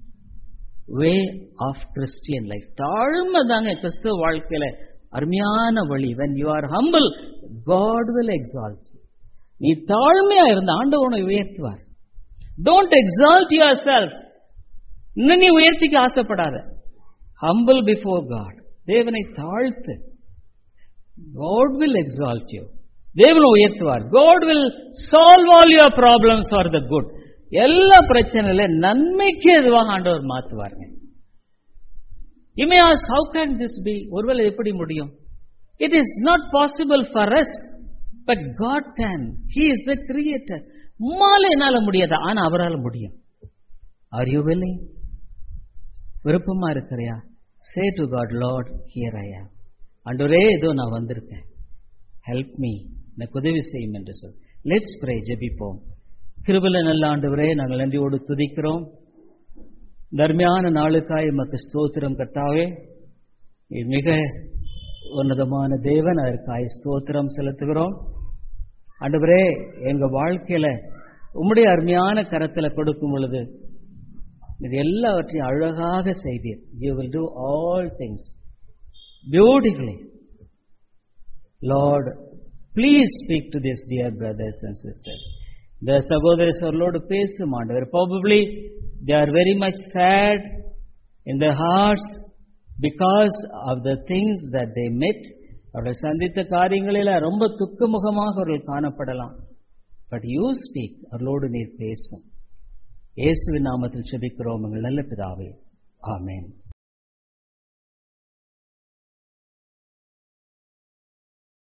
way of Christian life தாழ்மை தாங்க கிறிஸ்துவ வாழ்க்கையில அருமையான வழி when you are humble God will exalt நீ தாழ்மையா இருந்த ஆண்டவர் உன்னை உயர்த்துவார் டோன்ட் எக்ஸால்ட் யுவர் செல்ஃப் இன்னும் நீ உயர்த்திக்க ஆசைப்படாத ஹம்பிள் பிஃபோர் காட் தேவனை தாழ்த்து காட் வில் எக்ஸால்ட் யூ தேவனை உயர்த்துவார் God will solve all your problems for the good எல்லா பிரச்சனையில நன்மைக்கு எதுவாக ஆண்டவர் மாத்துவாருங்க You may ask, how can this be? ஒருவேளை எப்படி முடியும் It is not possible for us, but God can. He is the creator. உம்மால என்னால முடியாது ஆனா அவரால் முடியும் ஆர் யூ willing விருப்பமா இருக்கிறியா say to God Lord here I am ஆண்டவரே ஏதோ நான் வந்திருக்கேன் ஹெல்ப் மீ எனக்கு உதவி செய்யும் என்று சொல் லெட்ஸ் ப்ரே ஜெபிப்போம் கிருபல நல்ல ஆண்டவரே நாங்கள் நன்றியோடு துதிக்கிறோம் தர்மியான நாளுக்காய் எமக்கு ஸ்தோத்திரம் கர்த்தாவே நீர் மிக உன்னதமான தேவன் அதற்காய் ஸ்தோத்திரம் செலுத்துகிறோம் ஆண்டவரே எங்க வாழ்க்கையில உம்முடைய அருமையான கரத்துல கொடுக்கும் பொழுது இது எல்லாவற்றையும் அழகாக செய்தீர் you will do all things beautifully Lord please speak to this dear brothers and sisters இந்த சகோதர சோர்களோடு பேசும் ஆண்டவர் probably they are very much sad in the hearts because of the things that they met அவர்கள் சந்தித்த காரியங்களில் ரொம்ப துக்கமுகமாக அவர்கள் காணப்படலாம் பட் யூ ஸ்பீக் அவர்களோடு நீர் பேசும் இயேசுவின் நாமத்தில் செபிக்கிறோம் எங்கள் நல்ல பிதாவே ஆமேன்